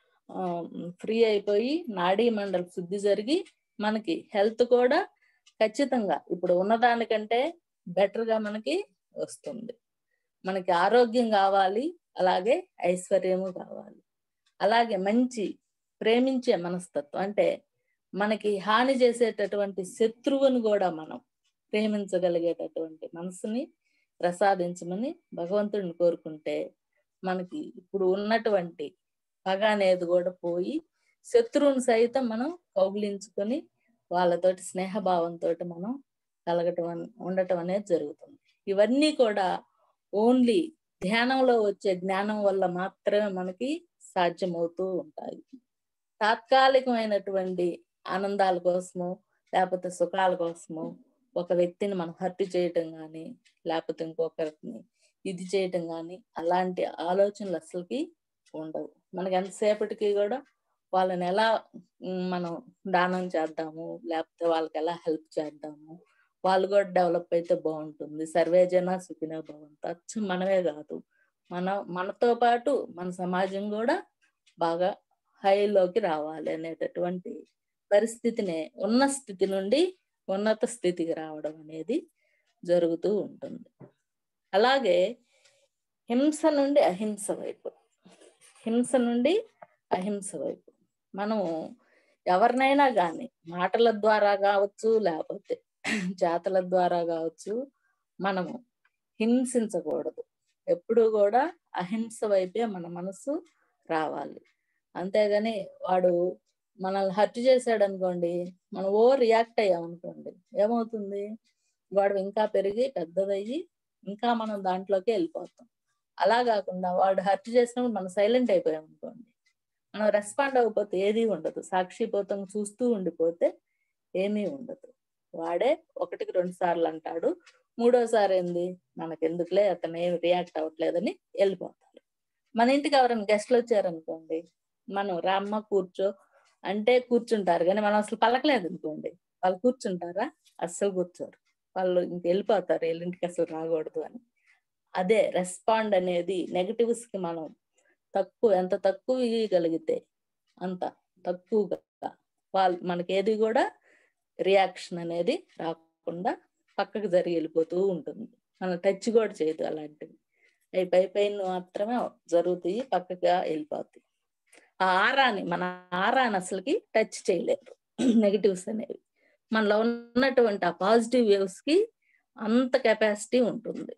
Speaker 1: ఫ్రీ అయిపోయి నాడీ మండలి శుద్ధి జరిగి మనకి హెల్త్ కూడా ఖచ్చితంగా ఇప్పుడు ఉన్నదానికంటే బెటర్ గా మనకి వస్తుంది మనకి ఆరోగ్యం కావాలి అలాగే ఐశ్వర్యము కావాలి అలాగే మంచి ప్రేమించే మనస్తత్వం అంటే మనకి హాని చేసేటటువంటి శత్రువుని కూడా మనం ప్రేమించగలిగేటటువంటి మనసుని ప్రసాదించమని భగవంతుడిని కోరుకుంటే మనకి ఇప్పుడు ఉన్నటువంటి పగ అనేది కూడా పోయి శత్రువుని సైతం మనం కౌగిలించుకొని వాళ్ళతోటి స్నేహభావంతో మనం కలగటం ఉండటం అనేది జరుగుతుంది ఇవన్నీ కూడా ఓన్లీ ధ్యానంలో వచ్చే జ్ఞానం వల్ల మాత్రమే మనకి సాధ్యమవుతూ ఉంటాయి తాత్కాలికమైనటువంటి ఆనందాల కోసము లేకపోతే సుఖాల కోసము ఒక వ్యక్తిని మనం హర్ట్ చేయటం కానీ లేకపోతే ఇంకొకరిని ఇది చేయటం కానీ అలాంటి ఆలోచనలు అసలుకి ఉండవు మనకి ఎంతసేపటికి కూడా వాళ్ళని ఎలా మనం దానం చేద్దాము లేకపోతే వాళ్ళకి ఎలా హెల్ప్ చేద్దాము వాళ్ళు కూడా డెవలప్ అయితే బాగుంటుంది సర్వే జన సుఖిన భవంతు అచ్చు మనమే కాదు మన మనతో పాటు మన సమాజం కూడా బాగా హైలోకి రావాలి అనేటటువంటి పరిస్థితిని ఉన్న స్థితి నుండి ఉన్నత స్థితికి రావడం అనేది జరుగుతూ ఉంటుంది అలాగే హింస నుండి అహింస వైపు హింస నుండి అహింస వైపు మనము ఎవరినైనా కానీ మాటల ద్వారా కావచ్చు లేకపోతే జాతల ద్వారా కావచ్చు మనము హింసించకూడదు ఎప్పుడు కూడా అహింస వైపే మన మనసు రావాలి అంతేగాని వాడు మనల్ని హర్ట్ చేశాడు అనుకోండి మనం ఓ రియాక్ట్ అయ్యాం అనుకోండి ఏమవుతుంది వాడు ఇంకా పెరిగి పెద్దదయ్యి ఇంకా మనం దాంట్లోకి వెళ్ళిపోతాం అలా కాకుండా వాడు హర్ట్ చేసినప్పుడు మనం సైలెంట్ అయిపోయాం అనుకోండి మనం రెస్పాండ్ అవ్వకపోతే ఏది ఉండదు సాక్షిపోతం చూస్తూ ఉండిపోతే ఏమీ ఉండదు వాడే ఒకటికి రెండు సార్లు అంటాడు మూడోసారి ఏంది మనకెందుకులే అతను ఏమి రియాక్ట్ అవ్వట్లేదని వెళ్ళిపోతారు మన ఇంటికి ఎవరైనా గెస్ట్లు వచ్చారనుకోండి మనం రామ్మ కూర్చో అంటే కూర్చుంటారు కానీ మనం అసలు పలకలేదు అనుకోండి వాళ్ళు కూర్చుంటారా అస్సలు కూర్చోరు వాళ్ళు ఇంక వెళ్ళిపోతారు వీళ్ళింటికి అసలు రాకూడదు అని అదే రెస్పాండ్ అనేది నెగటివ్స్ కి మనం తక్కువ ఎంత తక్కువ ఇవ్వగలిగితే అంత తక్కువగా వాళ్ళు మనకి ఏది కూడా రియాక్షన్ అనేది రాకుండా పక్కకు జరిగి వెళ్ళిపోతూ ఉంటుంది మనం టచ్ కూడా చేయదు అలాంటివి అవి పై పైన మాత్రమే జరుగుతాయి పక్కగా వెళ్ళిపోతాయి ఆ ఆరాని మన ఆరాని అసలుకి టచ్ చేయలేరు నెగిటివ్స్ అనేవి మనలో ఉన్నటువంటి ఆ పాజిటివ్ వేవ్స్ కి అంత కెపాసిటీ ఉంటుంది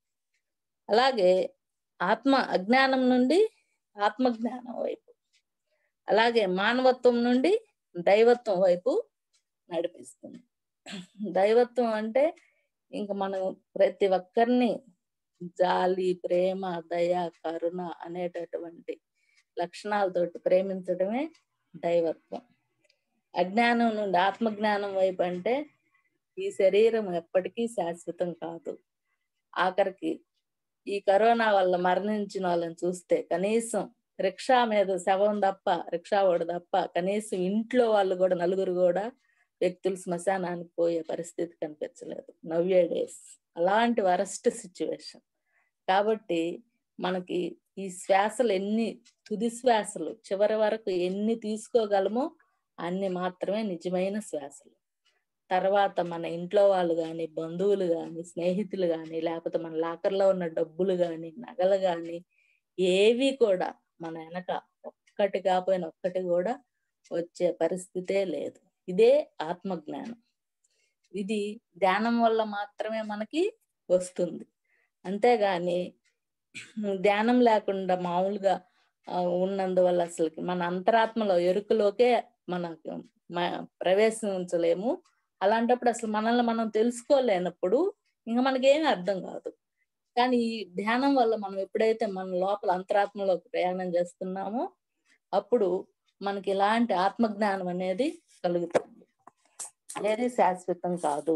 Speaker 1: అలాగే ఆత్మ అజ్ఞానం నుండి ఆత్మజ్ఞానం వైపు అలాగే మానవత్వం నుండి దైవత్వం వైపు నడిపిస్తుంది దైవత్వం అంటే ఇంకా మనం ప్రతి ఒక్కరిని జాలి ప్రేమ దయ కరుణ అనేటటువంటి లక్షణాలతోటి ప్రేమించడమే దైవత్వం అజ్ఞానం నుండి ఆత్మజ్ఞానం వైపు అంటే ఈ శరీరం ఎప్పటికీ శాశ్వతం కాదు ఆఖరికి ఈ కరోనా వల్ల మరణించిన వాళ్ళని చూస్తే కనీసం రిక్షా మీద శవం తప్ప రిక్షా వాడు తప్ప కనీసం ఇంట్లో వాళ్ళు కూడా నలుగురు కూడా వ్యక్తులు శ్మశానానికి పోయే పరిస్థితి కనిపించలేదు నవ్యే డేస్ అలాంటి వరస్ట్ సిచ్యువేషన్ కాబట్టి మనకి ఈ శ్వాసలు ఎన్ని తుది శ్వాసలు చివరి వరకు ఎన్ని తీసుకోగలమో అన్ని మాత్రమే నిజమైన శ్వాసలు తర్వాత మన ఇంట్లో వాళ్ళు కానీ బంధువులు కానీ స్నేహితులు కానీ లేకపోతే మన లాకర్లో ఉన్న డబ్బులు కానీ నగలు కానీ ఏవి కూడా మన వెనక ఒక్కటి కాకపోయిన ఒక్కటి కూడా వచ్చే పరిస్థితే లేదు ఇదే ఆత్మజ్ఞానం ఇది ధ్యానం వల్ల మాత్రమే మనకి వస్తుంది అంతేగాని ధ్యానం లేకుండా మామూలుగా ఉన్నందువల్ల అసలుకి మన అంతరాత్మలో ఎరుకలోకే మనకు ప్రవేశించలేము అలాంటప్పుడు అసలు మనల్ని మనం తెలుసుకోలేనప్పుడు ఇంకా మనకేమీ అర్థం కాదు కానీ ఈ ధ్యానం వల్ల మనం ఎప్పుడైతే మన లోపల అంతరాత్మలోకి ప్రయాణం చేస్తున్నామో అప్పుడు మనకి ఇలాంటి ఆత్మజ్ఞానం అనేది కలుగుతుంది ఏది శాశ్వతం కాదు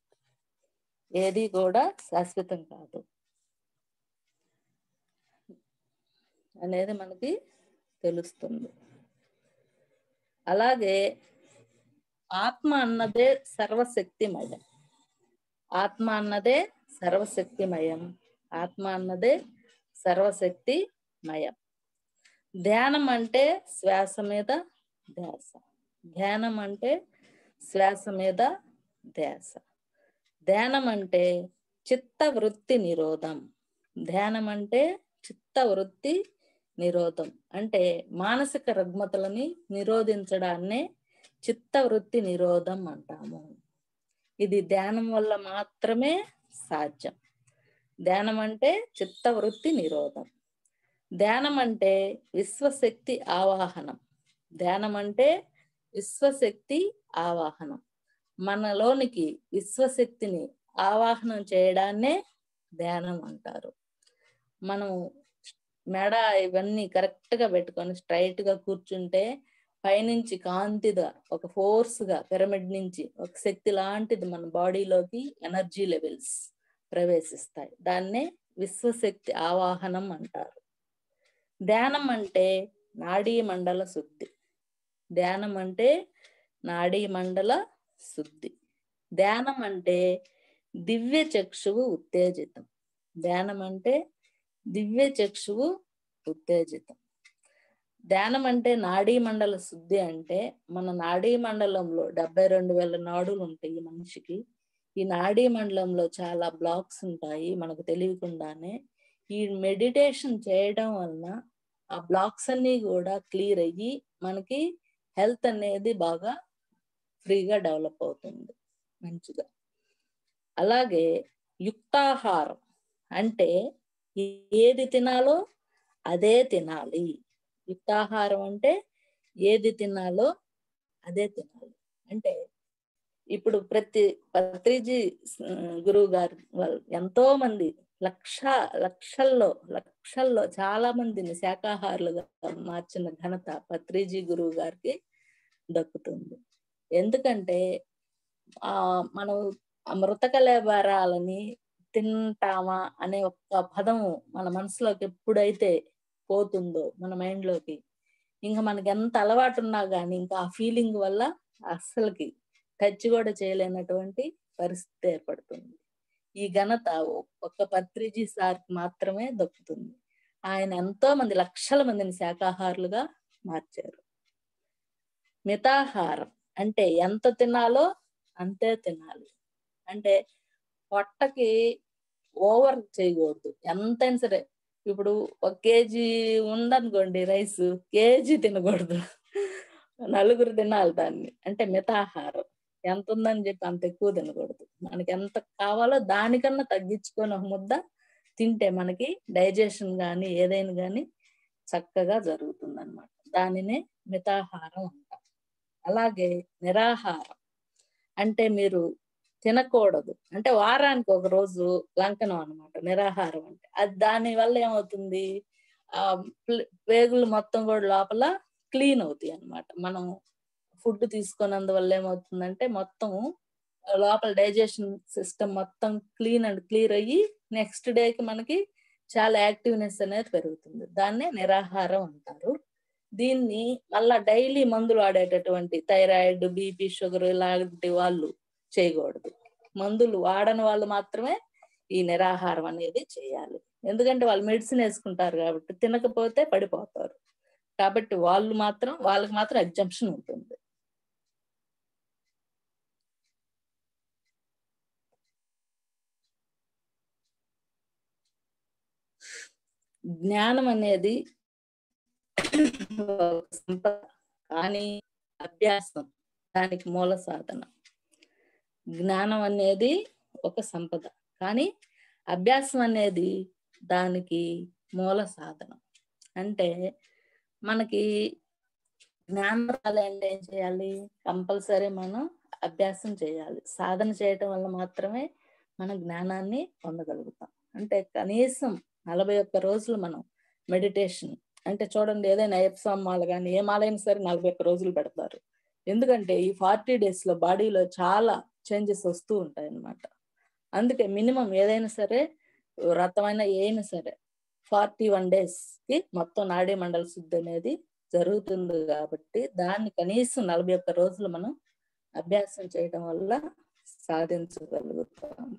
Speaker 1: ఏది కూడా శాశ్వతం కాదు అనేది మనకి తెలుస్తుంది అలాగే ఆత్మ అన్నదే సర్వశక్తిమయం ఆత్మ అన్నదే సర్వశక్తిమయం ఆత్మ అన్నదే సర్వశక్తిమయం ధ్యానం అంటే శ్వాస మీద ధ్యాస ధ్యానం అంటే శ్వాస మీద ధ్యాస ధ్యానం అంటే చిత్త వృత్తి నిరోధం ధ్యానం అంటే చిత్త వృత్తి నిరోధం అంటే మానసిక రుగ్మతలని నిరోధించడాన్నే చిత్త వృత్తి నిరోధం అంటాము ఇది ధ్యానం వల్ల మాత్రమే సాధ్యం ధ్యానం అంటే చిత్త వృత్తి నిరోధం ధ్యానం అంటే విశ్వశక్తి ఆవాహనం ధ్యానం అంటే విశ్వశక్తి ఆవాహనం మనలోనికి విశ్వశక్తిని ఆవాహనం చేయడాన్నే ధ్యానం అంటారు మనం మెడ ఇవన్నీ కరెక్ట్ గా పెట్టుకొని స్ట్రైట్ గా కూర్చుంటే పైనుంచి కాంతిగా ఒక ఫోర్స్ గా పిరమిడ్ నుంచి ఒక శక్తి లాంటిది మన బాడీలోకి ఎనర్జీ లెవెల్స్ ప్రవేశిస్తాయి దాన్నే విశ్వశక్తి ఆవాహనం అంటారు ధ్యానం అంటే నాడీ మండల శుద్ధి ధ్యానం అంటే నాడీ మండల శుద్ధి ధ్యానం అంటే దివ్య చక్షువు ఉత్తేజితం ధ్యానం అంటే దివ్య చక్షువు ఉత్తేజితం ధ్యానం అంటే నాడీ మండల శుద్ధి అంటే మన నాడీ మండలంలో డెబ్బై రెండు వేల నాడులు ఉంటాయి మనిషికి ఈ నాడీ మండలంలో చాలా బ్లాక్స్ ఉంటాయి మనకు తెలియకుండానే ఈ మెడిటేషన్ చేయడం వలన ఆ బ్లాక్స్ అన్ని కూడా క్లియర్ అయ్యి మనకి హెల్త్ అనేది బాగా ఫ్రీగా డెవలప్ అవుతుంది మంచిగా అలాగే యుక్తాహారం అంటే ఏది తినాలో అదే తినాలి యుక్తాహారం అంటే ఏది తినాలో అదే తినాలి అంటే ఇప్పుడు ప్రతి పత్రిజీ గురువు గారు వాళ్ళు ఎంతో మంది లక్ష లక్షల్లో లక్షల్లో చాలా మందిని శాకాహారులుగా మార్చిన ఘనత పత్రిజీ గురువు గారికి దక్కుతుంది ఎందుకంటే ఆ మనం మృతకలేబరాలని తింటామా అనే ఒక్క పదము మన మనసులోకి ఎప్పుడైతే పోతుందో మన మైండ్ లోకి ఇంకా మనకి ఎంత అలవాటు ఉన్నా గానీ ఇంకా ఆ ఫీలింగ్ వల్ల అస్సలకి టచ్ కూడా చేయలేనటువంటి పరిస్థితి ఏర్పడుతుంది ఈ ఘనత ఒక్క పత్రిజీ సార్కి మాత్రమే దక్కుతుంది ఆయన ఎంతో మంది లక్షల మందిని శాకాహారులుగా మార్చారు మితాహారం అంటే ఎంత తినాలో అంతే తినాలి అంటే పొట్టకి ఓవర్ చేయకూడదు ఎంతైనా సరే ఇప్పుడు ఒక కేజీ ఉందనుకోండి రైస్ కేజీ తినకూడదు నలుగురు తినాలి దాన్ని అంటే మితాహారం ఎంత ఉందని చెప్పి అంత ఎక్కువ తినకూడదు మనకి ఎంత కావాలో దానికన్నా తగ్గించుకొని ఒక ముద్ద తింటే మనకి డైజెషన్ కానీ ఏదైనా కానీ చక్కగా జరుగుతుంది అనమాట దానినే మితాహారం అంటాం అలాగే నిరాహారం అంటే మీరు తినకూడదు అంటే వారానికి ఒక రోజు లంకనం అనమాట నిరాహారం అంటే అది దాని వల్ల ఏమవుతుంది ఆ పేగులు మొత్తం కూడా లోపల క్లీన్ అవుతాయి అనమాట మనం ఫుడ్ తీసుకున్నందువల్ల ఏమవుతుందంటే మొత్తం లోపల డైజెషన్ సిస్టమ్ మొత్తం క్లీన్ అండ్ క్లియర్ అయ్యి నెక్స్ట్ డేకి మనకి చాలా యాక్టివ్నెస్ అనేది పెరుగుతుంది దాన్నే నిరాహారం అంటారు దీన్ని మళ్ళా డైలీ మందులు వాడేటటువంటి థైరాయిడ్ బీపీ షుగర్ ఇలాంటి వాళ్ళు చేయకూడదు మందులు వాడని వాళ్ళు మాత్రమే ఈ నిరాహారం అనేది చేయాలి ఎందుకంటే వాళ్ళు మెడిసిన్ వేసుకుంటారు కాబట్టి తినకపోతే పడిపోతారు కాబట్టి వాళ్ళు మాత్రం వాళ్ళకి మాత్రం ఎగ్జంప్షన్ ఉంటుంది జ్ఞానం అనేది సంపద కానీ అభ్యాసం దానికి మూల సాధన జ్ఞానం అనేది ఒక సంపద కానీ అభ్యాసం అనేది దానికి మూల సాధనం అంటే మనకి జ్ఞానం రాలంటే ఏం చేయాలి కంపల్సరీ మనం అభ్యాసం చేయాలి సాధన చేయటం వల్ల మాత్రమే మన జ్ఞానాన్ని పొందగలుగుతాం అంటే కనీసం నలభై ఒక్క రోజులు మనం మెడిటేషన్ అంటే చూడండి ఏదైనా అయ్యప్ప మాల కానీ ఏ మాలైనా సరే నలభై ఒక్క రోజులు పెడతారు ఎందుకంటే ఈ ఫార్టీ డేస్ లో బాడీలో చాలా చేంజెస్ వస్తూ ఉంటాయి అన్నమాట అందుకే మినిమం ఏదైనా సరే వ్రతమైనా ఏమైనా సరే ఫార్టీ వన్ డేస్ కి మొత్తం నాడీ మండల శుద్ధి అనేది జరుగుతుంది కాబట్టి దాన్ని కనీసం నలభై ఒక్క రోజులు మనం అభ్యాసం చేయడం వల్ల సాధించగలుగుతాం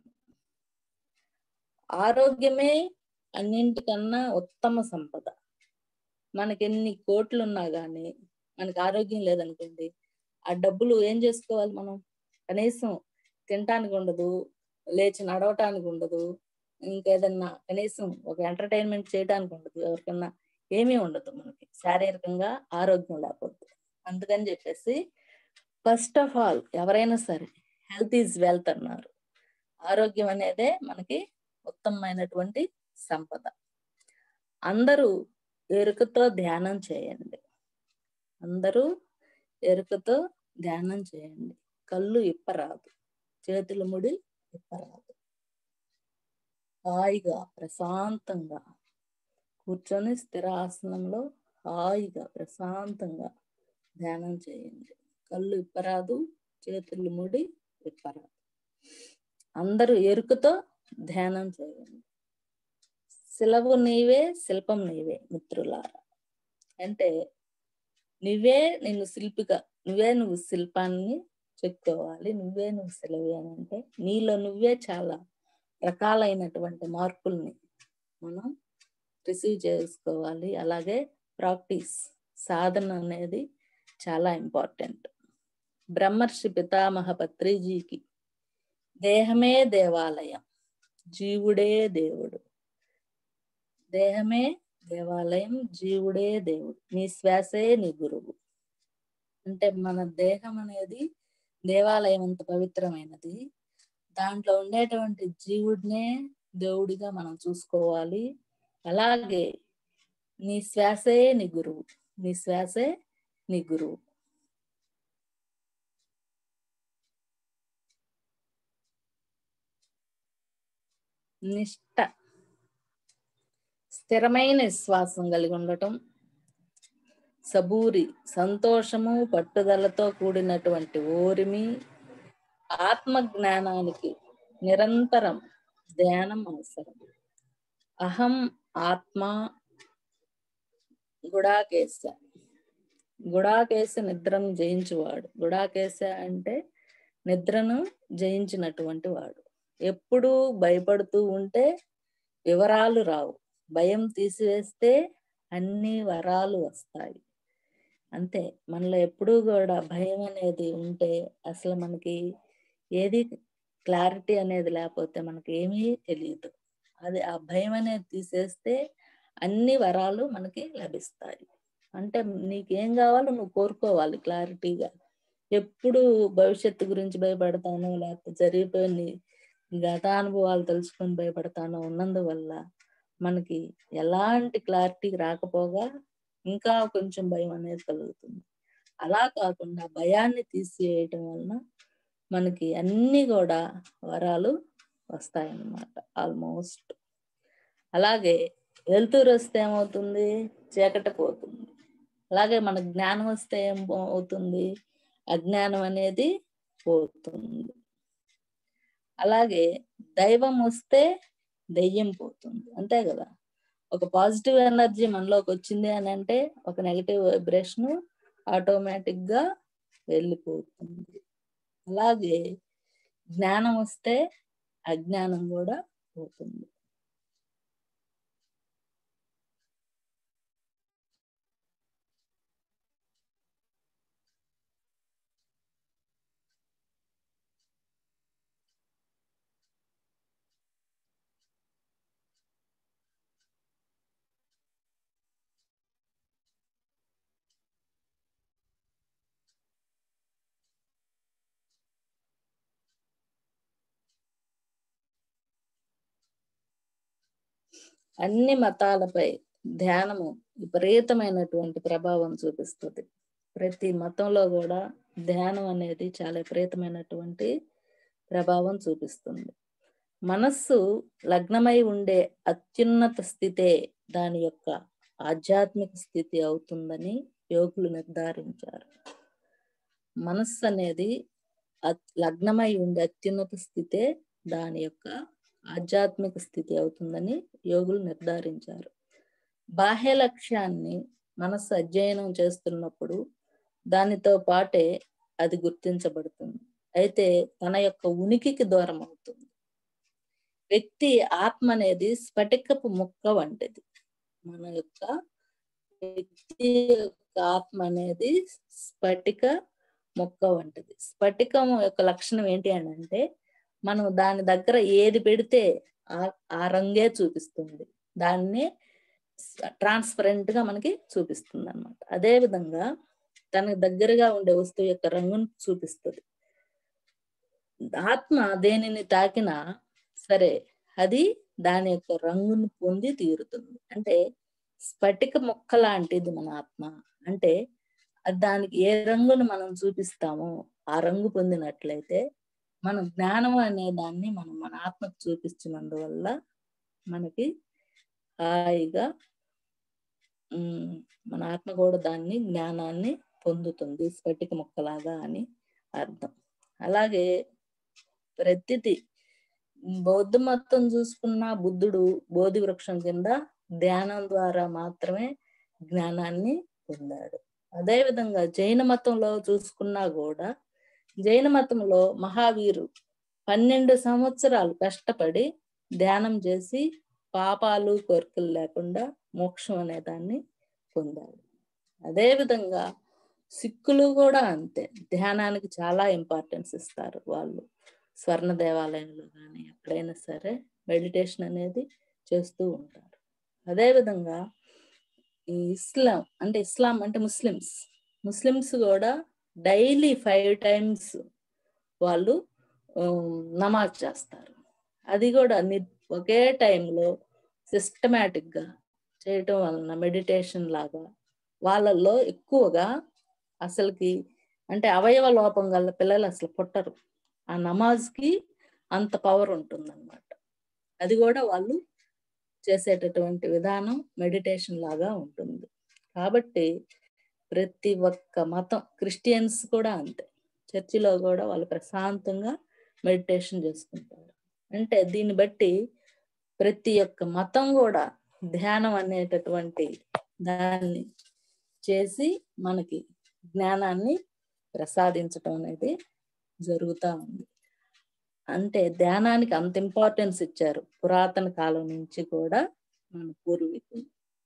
Speaker 1: ఆరోగ్యమే అన్నింటికన్నా ఉత్తమ సంపద మనకి ఎన్ని కోట్లు ఉన్నా గానీ మనకి ఆరోగ్యం లేదనుకోండి ఆ డబ్బులు ఏం చేసుకోవాలి మనం కనీసం తినటానికి ఉండదు లేచి నడవటానికి ఉండదు ఇంకేదన్నా కనీసం ఒక ఎంటర్టైన్మెంట్ చేయడానికి ఉండదు ఎవరికన్నా ఏమీ ఉండదు మనకి శారీరకంగా ఆరోగ్యం లేకపోతే అందుకని చెప్పేసి ఫస్ట్ ఆఫ్ ఆల్ ఎవరైనా సరే హెల్త్ ఈజ్ వెల్త్ అన్నారు ఆరోగ్యం అనేదే మనకి ఉత్తమమైనటువంటి సంపద అందరూ ఎరుకతో ధ్యానం చేయండి అందరూ ఎరుకతో ధ్యానం చేయండి కళ్ళు ఇప్పరాదు చేతుల ముడి ఇప్పరాదు హాయిగా ప్రశాంతంగా కూర్చొని స్థిరాసనంలో హాయిగా ప్రశాంతంగా ధ్యానం చేయండి కళ్ళు ఇప్పరాదు చేతులు ముడి ఇప్పరాదు అందరూ ఎరుకతో ధ్యానం చేయండి శిలవు నీవే శిల్పం నీవే మిత్రులారా అంటే నువ్వే నిన్ను శిల్పిగా నువ్వే నువ్వు శిల్పాన్ని చెప్పుకోవాలి నువ్వే నువ్వు సెలవి అని అంటే నీలో నువ్వే చాలా రకాలైనటువంటి మార్పుల్ని మనం రిసీవ్ చేసుకోవాలి అలాగే ప్రాక్టీస్ సాధన అనేది చాలా ఇంపార్టెంట్ బ్రహ్మర్షి పితామహ పత్రిజీకి దేహమే దేవాలయం జీవుడే దేవుడు దేహమే దేవాలయం జీవుడే దేవుడు నీ శ్వాసే నీ గురువు అంటే మన దేహం అనేది దేవాలయం అంత పవిత్రమైనది దాంట్లో ఉండేటువంటి జీవుడినే దేవుడిగా మనం చూసుకోవాలి అలాగే నీ శ్వాసే నీ గురువు నీ శ్వాసే నీ గురువు నిష్ట స్థిరమైన విశ్వాసం కలిగి ఉండటం సబూరి సంతోషము పట్టుదలతో కూడినటువంటి ఓరిమి ఆత్మ జ్ఞానానికి నిరంతరం ధ్యానం అవసరం అహం ఆత్మ గుడాకేశ గుడాకేశ నిద్రను జయించువాడు గుడాకేశ అంటే నిద్రను జయించినటువంటి వాడు ఎప్పుడూ భయపడుతూ ఉంటే వివరాలు రావు భయం తీసివేస్తే అన్ని వరాలు వస్తాయి అంతే మనలో ఎప్పుడూ కూడా భయం అనేది ఉంటే అసలు మనకి ఏది క్లారిటీ అనేది లేకపోతే మనకి ఏమీ తెలియదు అది ఆ భయం అనేది తీసేస్తే అన్ని వరాలు మనకి లభిస్తాయి అంటే నీకేం కావాలో నువ్వు కోరుకోవాలి క్లారిటీగా ఎప్పుడు భవిష్యత్తు గురించి భయపడతాను లేకపోతే జరిగిపోయిన గతానుభవాలు తెలుసుకొని భయపడతాను ఉన్నందువల్ల మనకి ఎలాంటి క్లారిటీ రాకపోగా ఇంకా కొంచెం భయం అనేది కలుగుతుంది అలా కాకుండా భయాన్ని తీసివేయటం వలన మనకి అన్ని కూడా వరాలు వస్తాయన్నమాట ఆల్మోస్ట్ అలాగే వెలుతురు వస్తే ఏమవుతుంది చీకటి పోతుంది అలాగే మన జ్ఞానం వస్తే ఏం అవుతుంది అజ్ఞానం అనేది పోతుంది అలాగే దైవం వస్తే దెయ్యం పోతుంది అంతే కదా ఒక పాజిటివ్ ఎనర్జీ మనలోకి వచ్చింది అని అంటే ఒక నెగిటివ్ వైబ్రేషన్ ఆటోమేటిక్ గా వెళ్ళిపోతుంది అలాగే జ్ఞానం వస్తే అజ్ఞానం కూడా పోతుంది అన్ని మతాలపై ధ్యానము విపరీతమైనటువంటి ప్రభావం చూపిస్తుంది ప్రతి మతంలో కూడా ధ్యానం అనేది చాలా విపరీతమైనటువంటి ప్రభావం చూపిస్తుంది మనస్సు లగ్నమై ఉండే అత్యున్నత స్థితే దాని యొక్క ఆధ్యాత్మిక స్థితి అవుతుందని యోగులు నిర్ధారించారు మనస్సు అనేది లగ్నమై ఉండే అత్యున్నత స్థితే దాని యొక్క ఆధ్యాత్మిక స్థితి అవుతుందని యోగులు నిర్ధారించారు బాహ్య లక్ష్యాన్ని మనస్సు అధ్యయనం చేస్తున్నప్పుడు దానితో పాటే అది గుర్తించబడుతుంది అయితే తన యొక్క ఉనికికి దూరం అవుతుంది వ్యక్తి ఆత్మ అనేది స్ఫటికపు ముక్క వంటిది మన యొక్క వ్యక్తి యొక్క ఆత్మ అనేది స్ఫటిక మొక్క వంటిది స్ఫటికం యొక్క లక్షణం ఏంటి అని అంటే మనం దాని దగ్గర ఏది పెడితే ఆ రంగే చూపిస్తుంది దాన్ని ట్రాన్స్పరెంట్ గా మనకి చూపిస్తుంది అనమాట అదే విధంగా తనకు దగ్గరగా ఉండే వస్తువు యొక్క రంగును చూపిస్తుంది ఆత్మ దేనిని తాకినా సరే అది దాని యొక్క రంగును పొంది తీరుతుంది అంటే స్ఫటిక మొక్క లాంటిది మన ఆత్మ అంటే దానికి ఏ రంగును మనం చూపిస్తామో ఆ రంగు పొందినట్లయితే మన జ్ఞానం అనే దాన్ని మనం మన ఆత్మకు చూపించినందువల్ల మనకి హాయిగా మన ఆత్మ కూడా దాన్ని జ్ఞానాన్ని పొందుతుంది స్ఫటిక మొక్కలాగా అని అర్థం అలాగే ప్రతిది బౌద్ధ మతం చూసుకున్న బుద్ధుడు బోధి వృక్షం కింద ధ్యానం ద్వారా మాత్రమే జ్ఞానాన్ని పొందాడు అదే విధంగా జైన మతంలో చూసుకున్నా కూడా జైన మతంలో మహావీరు పన్నెండు సంవత్సరాలు కష్టపడి ధ్యానం చేసి పాపాలు కోరికలు లేకుండా మోక్షం అనే దాన్ని పొందాడు అదే విధంగా సిక్కులు కూడా అంతే ధ్యానానికి చాలా ఇంపార్టెన్స్ ఇస్తారు వాళ్ళు స్వర్ణ దేవాలయంలో కానీ ఎక్కడైనా సరే మెడిటేషన్ అనేది చేస్తూ ఉంటారు అదే విధంగా ఈ ఇస్లాం అంటే ఇస్లాం అంటే ముస్లిమ్స్ ముస్లిమ్స్ కూడా డైలీ ఫైవ్ టైమ్స్ వాళ్ళు నమాజ్ చేస్తారు అది కూడా ఒకే టైంలో సిస్టమేటిక్గా చేయటం వలన మెడిటేషన్ లాగా వాళ్ళల్లో ఎక్కువగా అసలుకి అంటే అవయవ లోపం గల పిల్లలు అసలు పుట్టరు ఆ నమాజ్కి అంత పవర్ ఉంటుందన్నమాట అది కూడా వాళ్ళు చేసేటటువంటి విధానం మెడిటేషన్ లాగా ఉంటుంది కాబట్టి ప్రతి ఒక్క మతం క్రిస్టియన్స్ కూడా అంతే చర్చిలో కూడా వాళ్ళు ప్రశాంతంగా మెడిటేషన్ చేసుకుంటారు అంటే దీన్ని బట్టి ప్రతి ఒక్క మతం కూడా ధ్యానం అనేటటువంటి దాన్ని చేసి మనకి జ్ఞానాన్ని ప్రసాదించటం అనేది జరుగుతూ ఉంది అంటే ధ్యానానికి అంత ఇంపార్టెన్స్ ఇచ్చారు పురాతన కాలం నుంచి కూడా మన పూర్వీకులు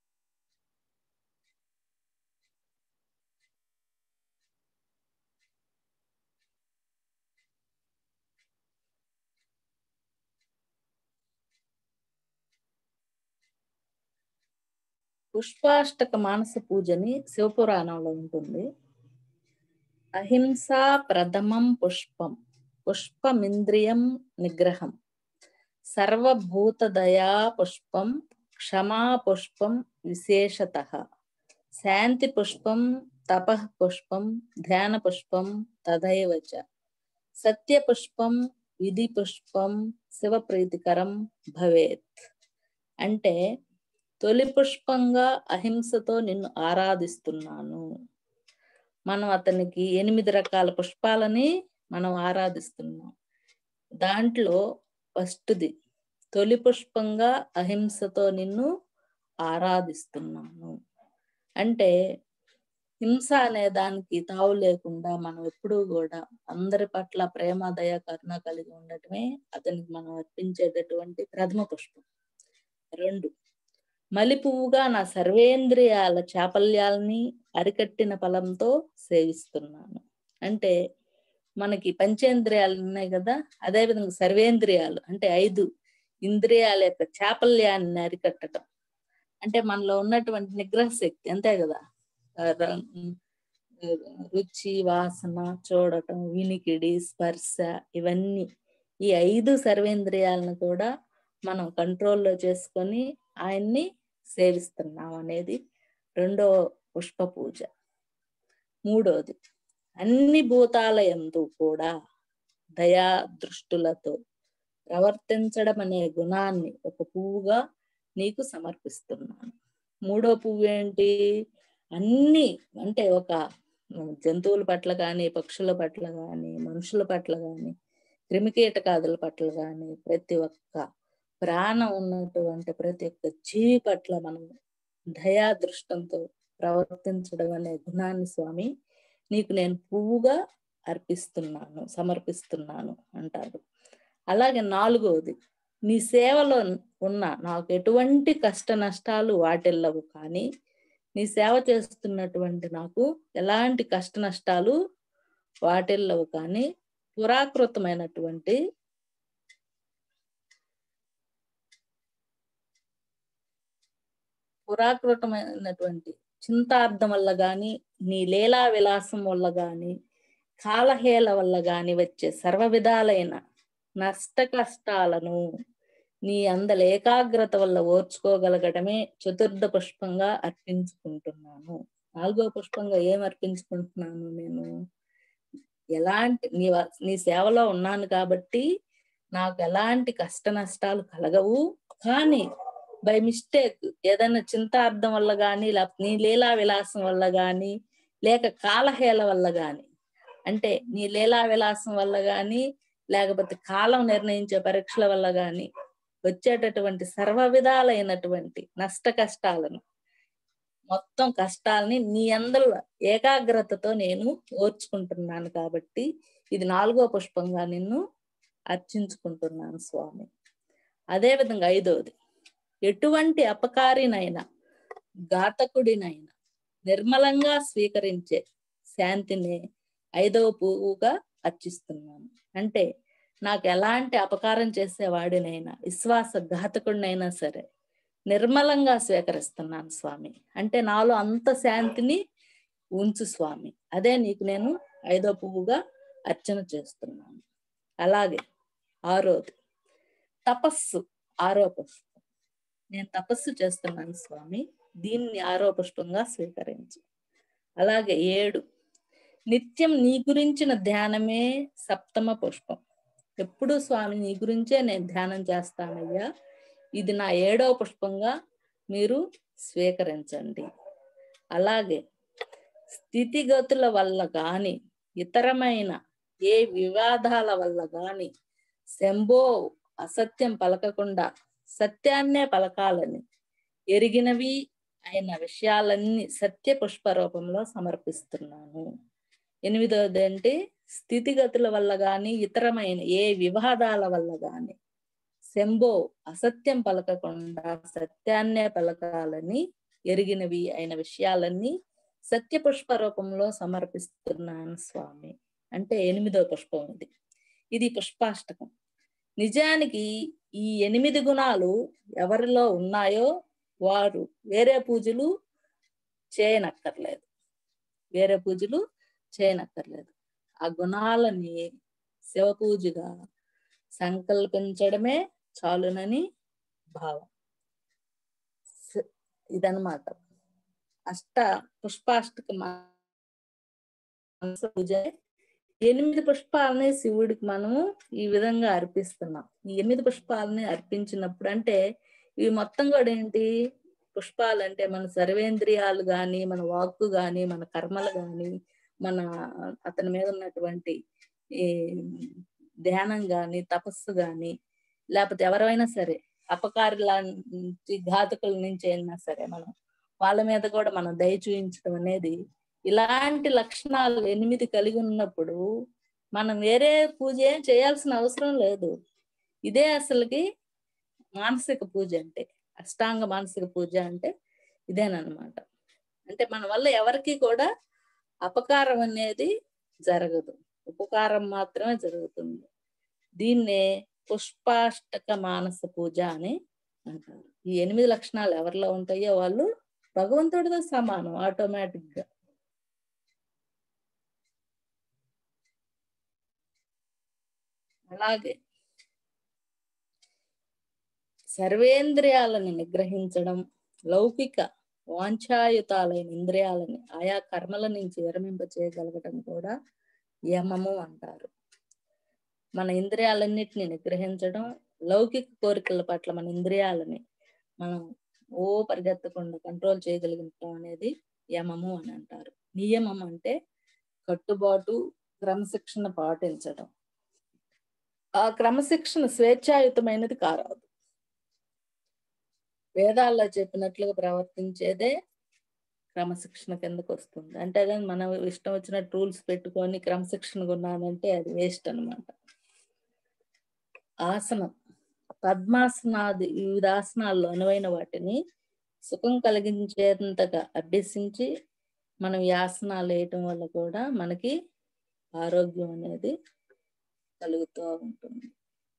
Speaker 1: పుష్పాష్టక మానస పూజని శివపురాణంలో ఉంటుంది అహింసా ప్రథమం పుష్పం పుష్పమింద్రియం నిగ్రహం సర్వభూతదయా పుష్పం క్షమా పుష్పం విశేషత శాంతి పుష్పం తప పుష్పం ధ్యాన పుష్పం తదైవ చ సత్య పుష్పం విధి పుష్పం శివ ప్రీతికరం భవేత్ అంటే తొలి పుష్పంగా అహింసతో నిన్ను ఆరాధిస్తున్నాను మనం అతనికి ఎనిమిది రకాల పుష్పాలని మనం ఆరాధిస్తున్నాం దాంట్లో ఫస్ట్ది తొలి పుష్పంగా అహింసతో నిన్ను ఆరాధిస్తున్నాను అంటే హింస అనే దానికి తావు లేకుండా మనం ఎప్పుడూ కూడా అందరి పట్ల ప్రేమ దయ కరుణ కలిగి ఉండటమే అతనికి మనం అర్పించేటటువంటి ప్రథమ పుష్పం రెండు మలి పువ్వుగా నా సర్వేంద్రియాల చాపల్యాల్ని అరికట్టిన ఫలంతో సేవిస్తున్నాను అంటే మనకి పంచేంద్రియాలు ఉన్నాయి కదా అదే విధంగా సర్వేంద్రియాలు అంటే ఐదు ఇంద్రియాల యొక్క చాపల్యాన్ని అరికట్టడం అంటే మనలో ఉన్నటువంటి నిగ్రహ శక్తి అంతే కదా రుచి వాసన చూడటం వినికిడి స్పర్శ ఇవన్నీ ఈ ఐదు సర్వేంద్రియాలను కూడా మనం కంట్రోల్లో చేసుకొని ఆయన్ని సేవిస్తున్నాం అనేది రెండో పుష్ప పూజ మూడోది అన్ని భూతాల ఎందు కూడా దయా దృష్టులతో ప్రవర్తించడం అనే గుణాన్ని ఒక పువ్వుగా నీకు సమర్పిస్తున్నాను మూడో పువ్వు ఏంటి అన్ని అంటే ఒక జంతువుల పట్ల కానీ పక్షుల పట్ల కానీ మనుషుల పట్ల కానీ క్రిమికీటకాదుల పట్ల కానీ ప్రతి ఒక్క ప్రాణం ఉన్నటువంటి ప్రతి ఒక్క జీవి పట్ల మనం దయా దృష్టంతో ప్రవర్తించడం అనే గుణాన్ని స్వామి నీకు నేను పువ్వుగా అర్పిస్తున్నాను సమర్పిస్తున్నాను అంటారు అలాగే నాలుగవది నీ సేవలో ఉన్న నాకు ఎటువంటి కష్ట నష్టాలు వాటిల్లవు కానీ నీ సేవ చేస్తున్నటువంటి నాకు ఎలాంటి కష్ట నష్టాలు వాటిల్లవు కానీ పురాకృతమైనటువంటి పురాకృతమైనటువంటి చింతార్థం వల్ల గాని నీ లీలా విలాసం వల్ల గాని కాలహేళ వల్ల గాని వచ్చే సర్వ విధాలైన నష్ట కష్టాలను నీ అందల ఏకాగ్రత వల్ల ఓర్చుకోగలగడమే చతుర్థ పుష్పంగా అర్పించుకుంటున్నాను నాలుగో పుష్పంగా ఏం అర్పించుకుంటున్నాను నేను ఎలాంటి నీ నీ సేవలో ఉన్నాను కాబట్టి నాకు ఎలాంటి కష్ట నష్టాలు కలగవు కానీ బై మిస్టేక్ ఏదైనా చింతార్థం వల్ల గాని లేకపోతే నీ లీలా విలాసం వల్ల గాని లేక కాలహేళ వల్ల గాని అంటే నీ లీలా విలాసం వల్ల గాని లేకపోతే కాలం నిర్ణయించే పరీక్షల వల్ల గాని వచ్చేటటువంటి సర్వ విధాలైనటువంటి నష్ట కష్టాలను మొత్తం కష్టాలని నీ అందరూ ఏకాగ్రతతో నేను ఓర్చుకుంటున్నాను కాబట్టి ఇది నాలుగో పుష్పంగా నిన్ను అర్చించుకుంటున్నాను స్వామి అదే విధంగా ఐదవది ఎటువంటి అపకారినైనా ఘాతకుడినైనా నిర్మలంగా స్వీకరించే శాంతిని ఐదవ పువ్వుగా అర్చిస్తున్నాను అంటే నాకు ఎలాంటి అపకారం చేసేవాడినైనా విశ్వాస ఘాతకుడినైనా సరే నిర్మలంగా స్వీకరిస్తున్నాను స్వామి అంటే నాలో అంత శాంతిని ఉంచు స్వామి అదే నీకు నేను ఐదో పువ్వుగా అర్చన చేస్తున్నాను అలాగే ఆరోది తపస్సు ఆరో పుష్పం నేను తపస్సు చేస్తున్నాను స్వామి దీన్ని ఆరో పుష్పంగా స్వీకరించు అలాగే ఏడు నిత్యం నీ గురించిన ధ్యానమే సప్తమ పుష్పం ఎప్పుడు స్వామి నీ గురించే నేను ధ్యానం చేస్తానయ్యా ఇది నా ఏడవ పుష్పంగా మీరు స్వీకరించండి అలాగే స్థితిగతుల వల్ల గాని ఇతరమైన ఏ వివాదాల వల్ల గాని శంభో అసత్యం పలకకుండా సత్యాన్నే పలకాలని ఎరిగినవి అయిన విషయాలన్నీ సత్య పుష్ప రూపంలో సమర్పిస్తున్నాను ఎనిమిదవది అంటే స్థితిగతుల వల్ల గాని ఇతరమైన ఏ వివాదాల వల్ల గాని శంభో అసత్యం పలకకుండా సత్యాన్నే పలకాలని ఎరిగినవి అయిన విషయాలన్నీ సత్య పుష్ప రూపంలో సమర్పిస్తున్నాను స్వామి అంటే ఎనిమిదవ పుష్పం ఇది ఇది పుష్పాష్టకం నిజానికి ఈ ఎనిమిది గుణాలు ఎవరిలో ఉన్నాయో వారు వేరే పూజలు చేయనక్కర్లేదు వేరే పూజలు చేయనక్కర్లేదు ఆ గుణాలని శివ పూజగా సంకల్పించడమే చాలునని భావం స- ఇదన్నమాట అష్ట పుష్పాష్టక మనస పూజ ఎనిమిది పుష్పాలని శివుడికి మనము ఈ విధంగా అర్పిస్తున్నాం ఈ ఎనిమిది పుష్పాలని అర్పించినప్పుడు అంటే ఇవి మొత్తం కూడా ఏంటి పుష్పాలు అంటే మన సర్వేంద్రియాలు గాని మన వాక్కు గాని మన కర్మలు గాని మన అతని మీద ఉన్నటువంటి ఈ ధ్యానం గాని తపస్సు గాని లేకపోతే ఎవరైనా సరే అపకారుల నుంచి ఘాతకుల నుంచి అయినా సరే మనం వాళ్ళ మీద కూడా మనం దయ చూపించడం అనేది ఇలాంటి లక్షణాలు ఎనిమిది కలిగి ఉన్నప్పుడు మనం వేరే పూజ ఏం చేయాల్సిన అవసరం లేదు ఇదే అసలుకి మానసిక పూజ అంటే అష్టాంగ మానసిక పూజ అంటే ఇదేనమాట అంటే మన వల్ల ఎవరికి కూడా అపకారం అనేది జరగదు ఉపకారం మాత్రమే జరుగుతుంది దీన్నే పుష్పాష్టక మానస పూజ అని అంటారు ఈ ఎనిమిది లక్షణాలు ఎవరిలో ఉంటాయో వాళ్ళు భగవంతుడితో సమానం ఆటోమేటిక్ గా అలాగే సర్వేంద్రియాలను నిగ్రహించడం లౌకిక వాంఛాయుతాలైన ఇంద్రియాలని ఆయా కర్మల నుంచి విరమింప చేయగలగటం కూడా యమము అంటారు మన ఇంద్రియాలన్నిటిని నిగ్రహించడం లౌకిక కోరికల పట్ల మన ఇంద్రియాలని మనం ఓ పరిగెత్తకుండా కంట్రోల్ చేయగలిగటం అనేది యమము అని అంటారు నియమం అంటే కట్టుబాటు క్రమశిక్షణ పాటించడం ఆ క్రమశిక్షణ స్వేచ్ఛాయుతమైనది కారాదు వేదాల్లో చెప్పినట్లుగా ప్రవర్తించేదే క్రమశిక్షణ కిందకు వస్తుంది అంటే అదే మనం ఇష్టం వచ్చిన రూల్స్ పెట్టుకొని క్రమశిక్షణగా ఉన్నానంటే అది వేస్ట్ అన్నమాట ఆసనం పద్మాసనాది వివిధ ఆసనాల్లో అనువైన వాటిని సుఖం కలిగించేంతగా అభ్యసించి మనం ఈ ఆసనాలు వేయటం వల్ల కూడా మనకి ఆరోగ్యం అనేది కలుగుతూ ఉంటుంది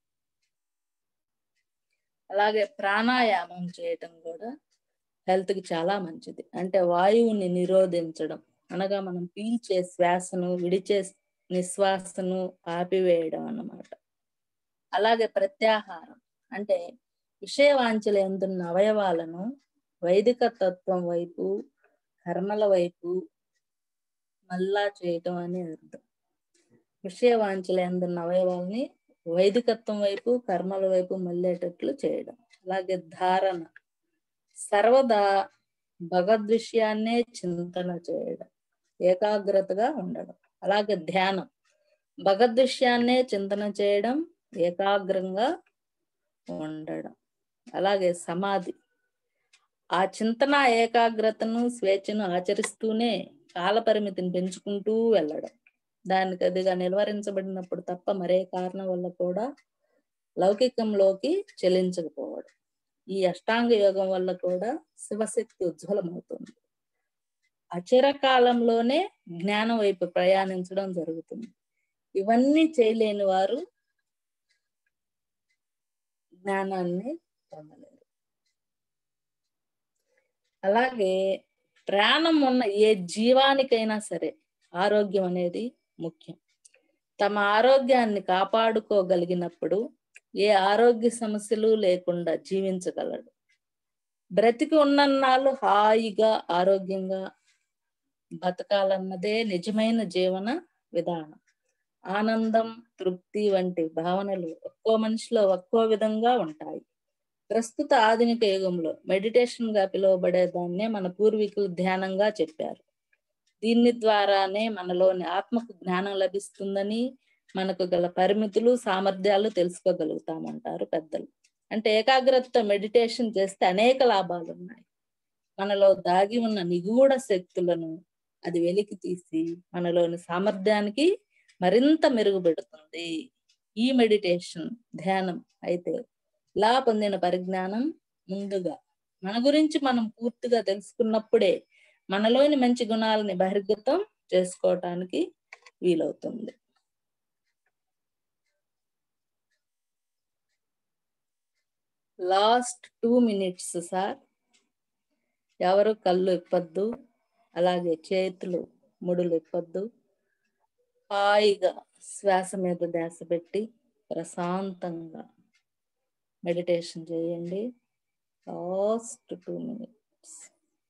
Speaker 1: అలాగే ప్రాణాయామం చేయటం కూడా హెల్త్ కి చాలా మంచిది అంటే వాయువుని నిరోధించడం అనగా మనం పీల్చే శ్వాసను విడిచే నిశ్వాసను ఆపివేయడం అన్నమాట అలాగే ప్రత్యాహారం అంటే విషయవాంఛలు ఎందున్న అవయవాలను వైదిక తత్వం వైపు కర్మల వైపు మళ్ళా చేయటం అని అర్థం విషయవాంఛలు ఎందున్న అవయవాల్ని వైదికత్వం వైపు కర్మల వైపు మళ్ళేటట్లు చేయడం అలాగే ధారణ సర్వదా భగవద్విషయాన్నే చింతన చేయడం ఏకాగ్రతగా ఉండడం అలాగే ధ్యానం భగవద్విషయాన్నే చింతన చేయడం ఏకాగ్రంగా ఉండడం అలాగే సమాధి ఆ చింతన ఏకాగ్రతను స్వేచ్ఛను ఆచరిస్తూనే కాలపరిమితిని పెంచుకుంటూ వెళ్ళడం దానికి అదిగా నిలువరించబడినప్పుడు తప్ప మరే కారణం వల్ల కూడా లౌకికంలోకి చెలించకపోవడం ఈ అష్టాంగ యోగం వల్ల కూడా శివశక్తి ఉజ్వలమవుతుంది అచిరకాలంలోనే జ్ఞానం వైపు ప్రయాణించడం జరుగుతుంది ఇవన్నీ చేయలేని వారు జ్ఞానాన్ని పొందలేరు అలాగే ప్రాణం ఉన్న ఏ జీవానికైనా సరే ఆరోగ్యం అనేది ముఖ్యం తమ ఆరోగ్యాన్ని కాపాడుకోగలిగినప్పుడు ఏ ఆరోగ్య సమస్యలు లేకుండా జీవించగలడు బ్రతికి ఉన్నన్నాళ్ళు హాయిగా ఆరోగ్యంగా బతకాలన్నదే నిజమైన జీవన విధానం ఆనందం తృప్తి వంటి భావనలు ఒక్కో మనిషిలో ఒక్కో విధంగా ఉంటాయి ప్రస్తుత ఆధునిక యుగంలో మెడిటేషన్ గా పిలువబడే దాన్నే మన పూర్వీకులు ధ్యానంగా చెప్పారు దీని ద్వారానే మనలోని ఆత్మకు జ్ఞానం లభిస్తుందని మనకు గల పరిమితులు సామర్థ్యాలు తెలుసుకోగలుగుతామంటారు పెద్దలు అంటే ఏకాగ్రతతో మెడిటేషన్ చేస్తే అనేక లాభాలు ఉన్నాయి మనలో దాగి ఉన్న నిగూఢ శక్తులను అది వెలికి తీసి మనలోని సామర్థ్యానికి మరింత మెరుగుపెడుతుంది ఈ మెడిటేషన్ ధ్యానం అయితే ఇలా పొందిన పరిజ్ఞానం ముందుగా మన గురించి మనం పూర్తిగా తెలుసుకున్నప్పుడే మనలోని మంచి గుణాలని బహిర్గతం చేసుకోవటానికి వీలవుతుంది లాస్ట్ టూ మినిట్స్ సార్ ఎవరు కళ్ళు ఇప్పద్దు అలాగే చేతులు ముడులు ఇప్పద్దు హాయిగా శ్వాస మీద ధ్యాస పెట్టి ప్రశాంతంగా మెడిటేషన్ చేయండి లాస్ట్ టూ మినిట్స్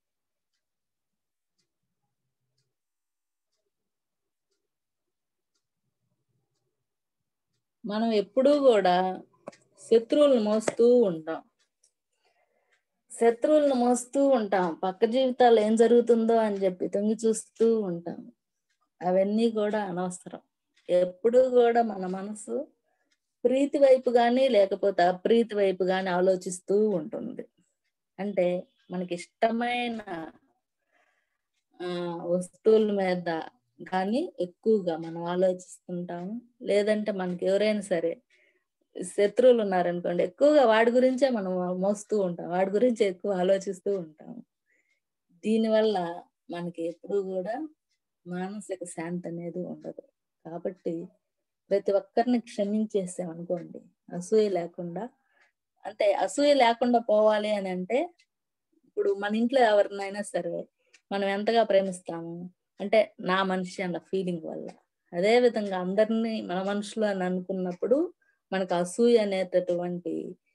Speaker 1: మనం ఎప్పుడూ కూడా శత్రువులను మోస్తూ ఉంటాం శత్రువులను మోస్తూ ఉంటాం పక్క జీవితాలు ఏం జరుగుతుందో అని చెప్పి తొంగి చూస్తూ ఉంటాం అవన్నీ కూడా అనవసరం ఎప్పుడూ కూడా మన మనసు ప్రీతి వైపు కానీ లేకపోతే అప్రీతి వైపు కానీ ఆలోచిస్తూ ఉంటుంది అంటే మనకి ఇష్టమైన ఆ వస్తువుల మీద కానీ ఎక్కువగా మనం ఆలోచిస్తుంటాము లేదంటే మనకి ఎవరైనా సరే శత్రువులు ఉన్నారనుకోండి ఎక్కువగా వాడి గురించే మనం మోస్తూ ఉంటాం వాడి గురించి ఎక్కువ ఆలోచిస్తూ ఉంటాము దీనివల్ల మనకి ఎప్పుడు కూడా మానసిక శాంతి అనేది ఉండదు కాబట్టి ప్రతి ఒక్కరిని క్షమించేసాం అనుకోండి అసూయ లేకుండా అంటే అసూయ లేకుండా పోవాలి అని అంటే ఇప్పుడు మన ఇంట్లో ఎవరినైనా సరే మనం ఎంతగా ప్రేమిస్తాము అంటే నా మనిషి అన్న ఫీలింగ్ వల్ల అదే విధంగా అందరినీ మన మనుషులు అని అనుకున్నప్పుడు మనకు అసూయ అనేటటువంటి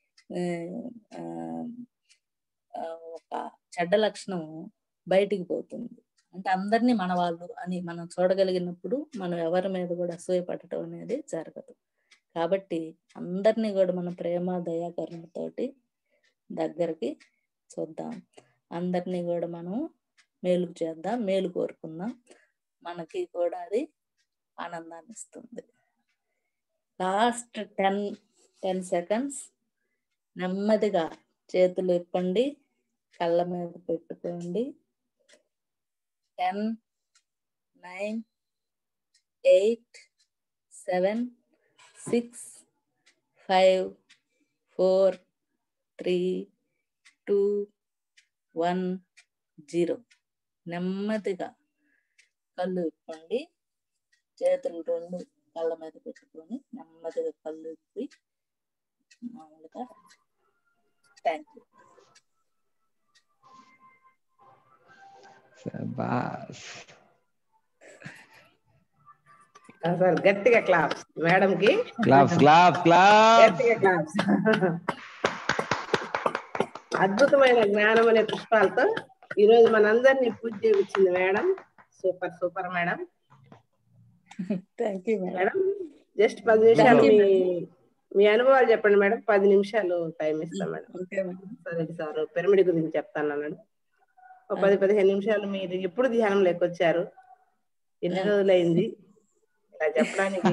Speaker 1: ఒక చెడ్డ లక్షణం బయటికి పోతుంది అంటే అందరినీ మన వాళ్ళు అని మనం చూడగలిగినప్పుడు మనం ఎవరి మీద కూడా అసూయ పడటం అనేది జరగదు కాబట్టి అందరినీ కూడా మన ప్రేమ దయాకరణతోటి దగ్గరికి చూద్దాం అందరినీ కూడా మనం మేలుకు చేద్దాం మేలు కోరుకుందాం మనకి కూడా అది ఆనందాన్ని ఇస్తుంది లాస్ట్ టెన్ టెన్ సెకండ్స్ నెమ్మదిగా చేతులు ఇప్పండి కళ్ళ మీద పెట్టుకోండి ten nine eight seven six five four three two one zero నెమ్మదిగా కళ్ళు ఇప్పండి చేతులు రెండు కళ్ళ మీద పెట్టుకొని నెమ్మదిగా కళ్ళు ఇప్పి మామూలుగా థ్యాంక్ యూ
Speaker 2: సార్ గట్టిగా క్లాప్స్ మేడం కి
Speaker 3: క్లాప్స్ క్లాప్స్ క్లాప్స్
Speaker 2: గట్టిగా క్లాప్స్ అద్భుతమైన జ్ఞానం అనే పుష్పాలతో ఈ రోజు మనందరినీ పూజ చేయించింది madam super super madam
Speaker 1: thank you madam
Speaker 2: madam just పది నిమిషాలు
Speaker 1: Thank you,
Speaker 2: మీ మీ అనుభవాలు చెప్పండి మేడం పది నిమిషాలు టైం ఇస్తాం మేడం
Speaker 1: ఓకే మేడం
Speaker 2: సరే సార్ పిరమిడ్ గురించి చెప్తాను అన్నాడు ఒక పది పదిహేను నిమిషాలు మీరు ఎప్పుడు ధ్యానం లేకొచ్చారు ఎన్ని రోజులైంది ఇలా చెప్పడానికి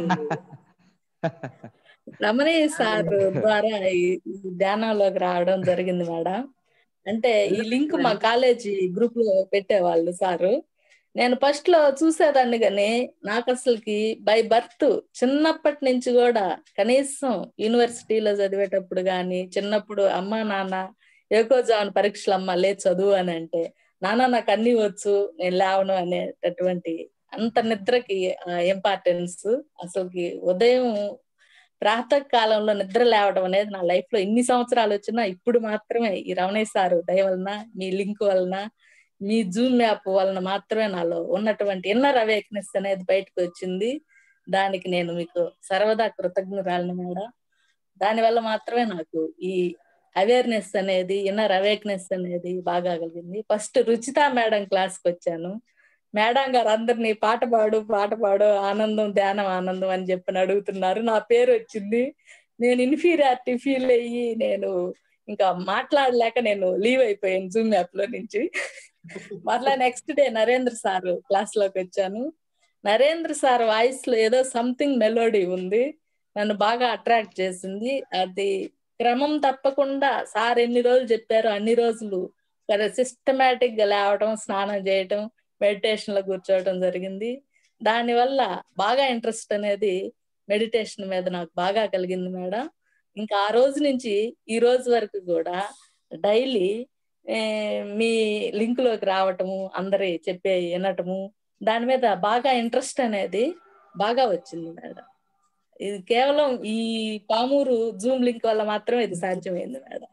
Speaker 1: రమణీయ సార్ ద్వారా ఈ ధ్యానంలోకి రావడం జరిగింది మేడం అంటే ఈ లింక్ మా కాలేజీ గ్రూప్ లో పెట్టేవాళ్ళు సారు నేను ఫస్ట్ లో చూసేదాన్ని కానీ నాకు అసలుకి బై బర్త్ చిన్నప్పటి నుంచి కూడా కనీసం యూనివర్సిటీలో చదివేటప్పుడు కానీ చిన్నప్పుడు అమ్మ నాన్న ఏకోజావన్ పరీక్షలు అమ్మ లే చదువు అని అంటే నాన్న నాకు అన్ని వచ్చు నేను లేవను అనేటటువంటి అంత నిద్రకి ఇంపార్టెన్స్ అసలుకి ఉదయం ప్రాతः కాలంలో నిద్ర లేవడం అనేది నా లైఫ్ లో ఇన్ని సంవత్సరాలు వచ్చినా ఇప్పుడు మాత్రమే ఈ రమణేష్ సారు దయ వలన మీ లింక్ వలన మీ జూమ్ యాప్ వలన మాత్రమే నాలో ఉన్నటువంటి ఇన్నర్ అవేక్నెస్ అనేది బయటకు వచ్చింది దానికి నేను మీకు సర్వదా కృతజ్ఞురాలను మేడం దానివల్ల మాత్రమే నాకు ఈ అవేర్నెస్ అనేది ఇన్నర్ అవేక్నెస్ అనేది బాగా కలిగింది ఫస్ట్ రుచిత మేడం క్లాస్కి వచ్చాను మేడం గారు అందరినీ పాట పాడు పాట పాడు ఆనందం ధ్యానం ఆనందం అని చెప్పని అడుగుతున్నారు నా పేరు వచ్చింది నేను ఇన్ఫీరియారిటీ ఫీల్ అయ్యి నేను ఇంకా మాట్లాడలేక నేను లీవ్ అయిపోయాను జూమ్ యాప్ లో నుంచి మరలా next day Narendra sir class లోకి వచ్చాను నరేంద్ర సార్ వాయిస్ లో ఏదో సంథింగ్ మెలోడీ ఉంది నన్ను బాగా అట్రాక్ట్ చేసింది అది క్రమం తప్పకుండా సార్ ఎన్ని రోజులు చెప్పారో అన్ని రోజులు కదా సిస్టమేటిక్ గా లేవటం స్నానం చేయటం మెడిటేషన్ లో కూర్చోవటం జరిగింది దానివల్ల బాగా ఇంట్రెస్ట్ అనేది మెడిటేషన్ మీద నాకు బాగా కలిగింది మేడం ఇంకా ఆ రోజు నుంచి ఈ రోజు వరకు కూడా డైలీ మీ లింక్ లోకి రావటము అందరి చెప్పే వినటము దాని మీద బాగా ఇంట్రెస్ట్ అనేది బాగా వచ్చింది మేడం ఇది కేవలం ఈ పామూరు జూమ్ లింక్ వల్ల మాత్రమే ఇది సాధ్యమైంది మేడం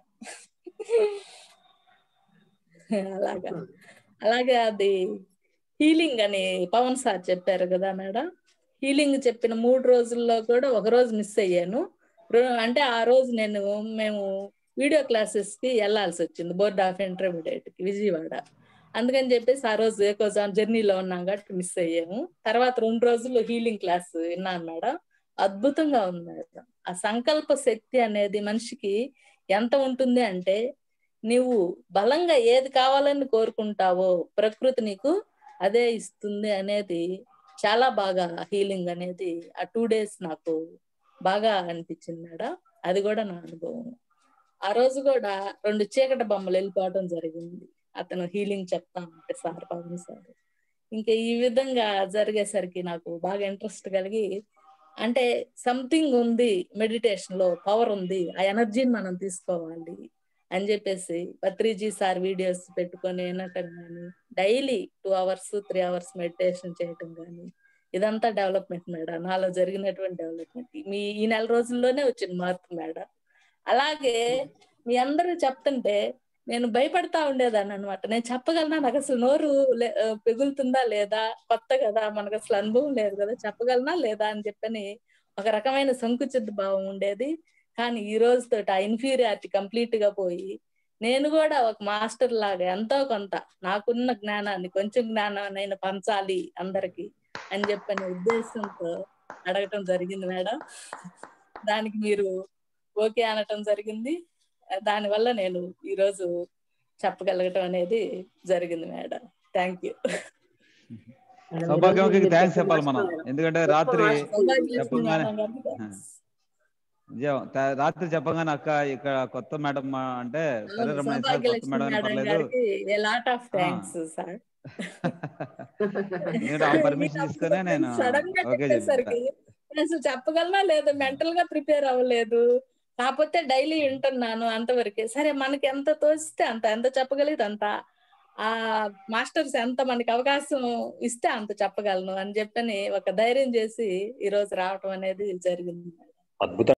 Speaker 1: అలాగా అలాగే అది హీలింగ్ అని పవన్ సార్ చెప్పారు కదా మేడం హీలింగ్ చెప్పిన మూడు రోజుల్లో కూడా ఒక రోజు మిస్ అయ్యాను అంటే ఆ రోజు నేను మేము వీడియో క్లాసెస్ కి వెళ్లాల్సి వచ్చింది బోర్డ్ ఆఫ్ ఇంటర్మీడియట్ కి విజయవాడ అందుకని చెప్పేసి ఆ రోజు ఎక్కువ జర్నీలో ఉన్నాం కాబట్టి మిస్ అయ్యాము తర్వాత రెండు రోజులు హీలింగ్ క్లాస్ విన్నాను మేడం అద్భుతంగా ఉంది మేడం ఆ సంకల్ప శక్తి అనేది మనిషికి ఎంత ఉంటుంది అంటే నువ్వు బలంగా ఏది కావాలని కోరుకుంటావో ప్రకృతి నీకు అదే ఇస్తుంది అనేది చాలా బాగా హీలింగ్ అనేది ఆ టూ డేస్ నాకు బాగా అనిపించింది మేడం అది కూడా నా అనుభవం ఆ రోజు కూడా రెండు చీకటి బొమ్మలు వెళ్ళిపోవడం జరిగింది అతను హీలింగ్ చెప్తా ఉంటే సార్ పవన్ సార్ ఇంకా ఈ విధంగా జరిగేసరికి నాకు బాగా ఇంట్రెస్ట్ కలిగి అంటే సంథింగ్ ఉంది మెడిటేషన్ లో పవర్ ఉంది ఆ ఎనర్జీని మనం తీసుకోవాలి అని చెప్పేసి పత్రిజీ సార్ వీడియోస్ పెట్టుకొని వినటం కానీ daily two hours three hours meditation చేయటం కానీ ఇదంతా డెవలప్మెంట్ మేడం నాలో జరిగినటువంటి డెవలప్మెంట్ మీ ఈ నెల రోజుల్లోనే వచ్చింది మార్పు మేడం అలాగే మీ అందరూ చెప్తుంటే నేను భయపడతా ఉండేదాన్ని అనమాట నేను చెప్పగలనా నాకు అసలు నోరు పెగులుతుందా లేదా కొత్త కదా మనకు అసలు అనుభవం లేదు కదా చెప్పగలనా లేదా అని చెప్పని ఒక రకమైన సంకుచిత భావం ఉండేది కానీ ఈ రోజుతో ఆ ఇన్ఫీరియారిటీ కంప్లీట్ గా పోయి నేను కూడా ఒక మాస్టర్ లాగా ఎంతో కొంత నాకున్న జ్ఞానాన్ని కొంచెం జ్ఞానాన్ని పంచాలి అందరికి అని చెప్పని ఉద్దేశంతో అడగటం జరిగింది మేడం దానికి మీరు ఓకే అనటం జరిగింది దానివల్ల నేను ఈరోజు చెప్పగలగటం అనేది జరిగింది మేడం థ్యాంక్ యూ
Speaker 3: సౌభాగ్యంకి థ్యాంక్స్ చెప్పాలి మనం ఎందుకంటే రాత్రి చెప్పగానే నిజం రాత్రి చెప్పగానే అక్క ఇక్కడ కొత్త మేడం అంటే సరే రమణ సార్ కొత్త మేడం పర్లేదు
Speaker 1: lot of thanks sir
Speaker 3: permission తీసుకునే నేను
Speaker 1: సడన్ గా చెప్పేసరికి అసలు చెప్పగలనా లేదా మెంటల్ గా ప్రిపేర్ అవ్వలేదు కాకపోతే డైలీ వింటున్నాను అంతవరకే సరే మనకి ఎంత తోచితే అంత ఎంత చెప్పగలిగితే అంత ఆ మాస్టర్స్ ఎంత మనకి అవకాశం ఇస్తే అంత చెప్పగలను అని చెప్పని ఒక ధైర్యం చేసి ఈ రోజు రావటం అనేది జరిగింది
Speaker 4: అద్భుతం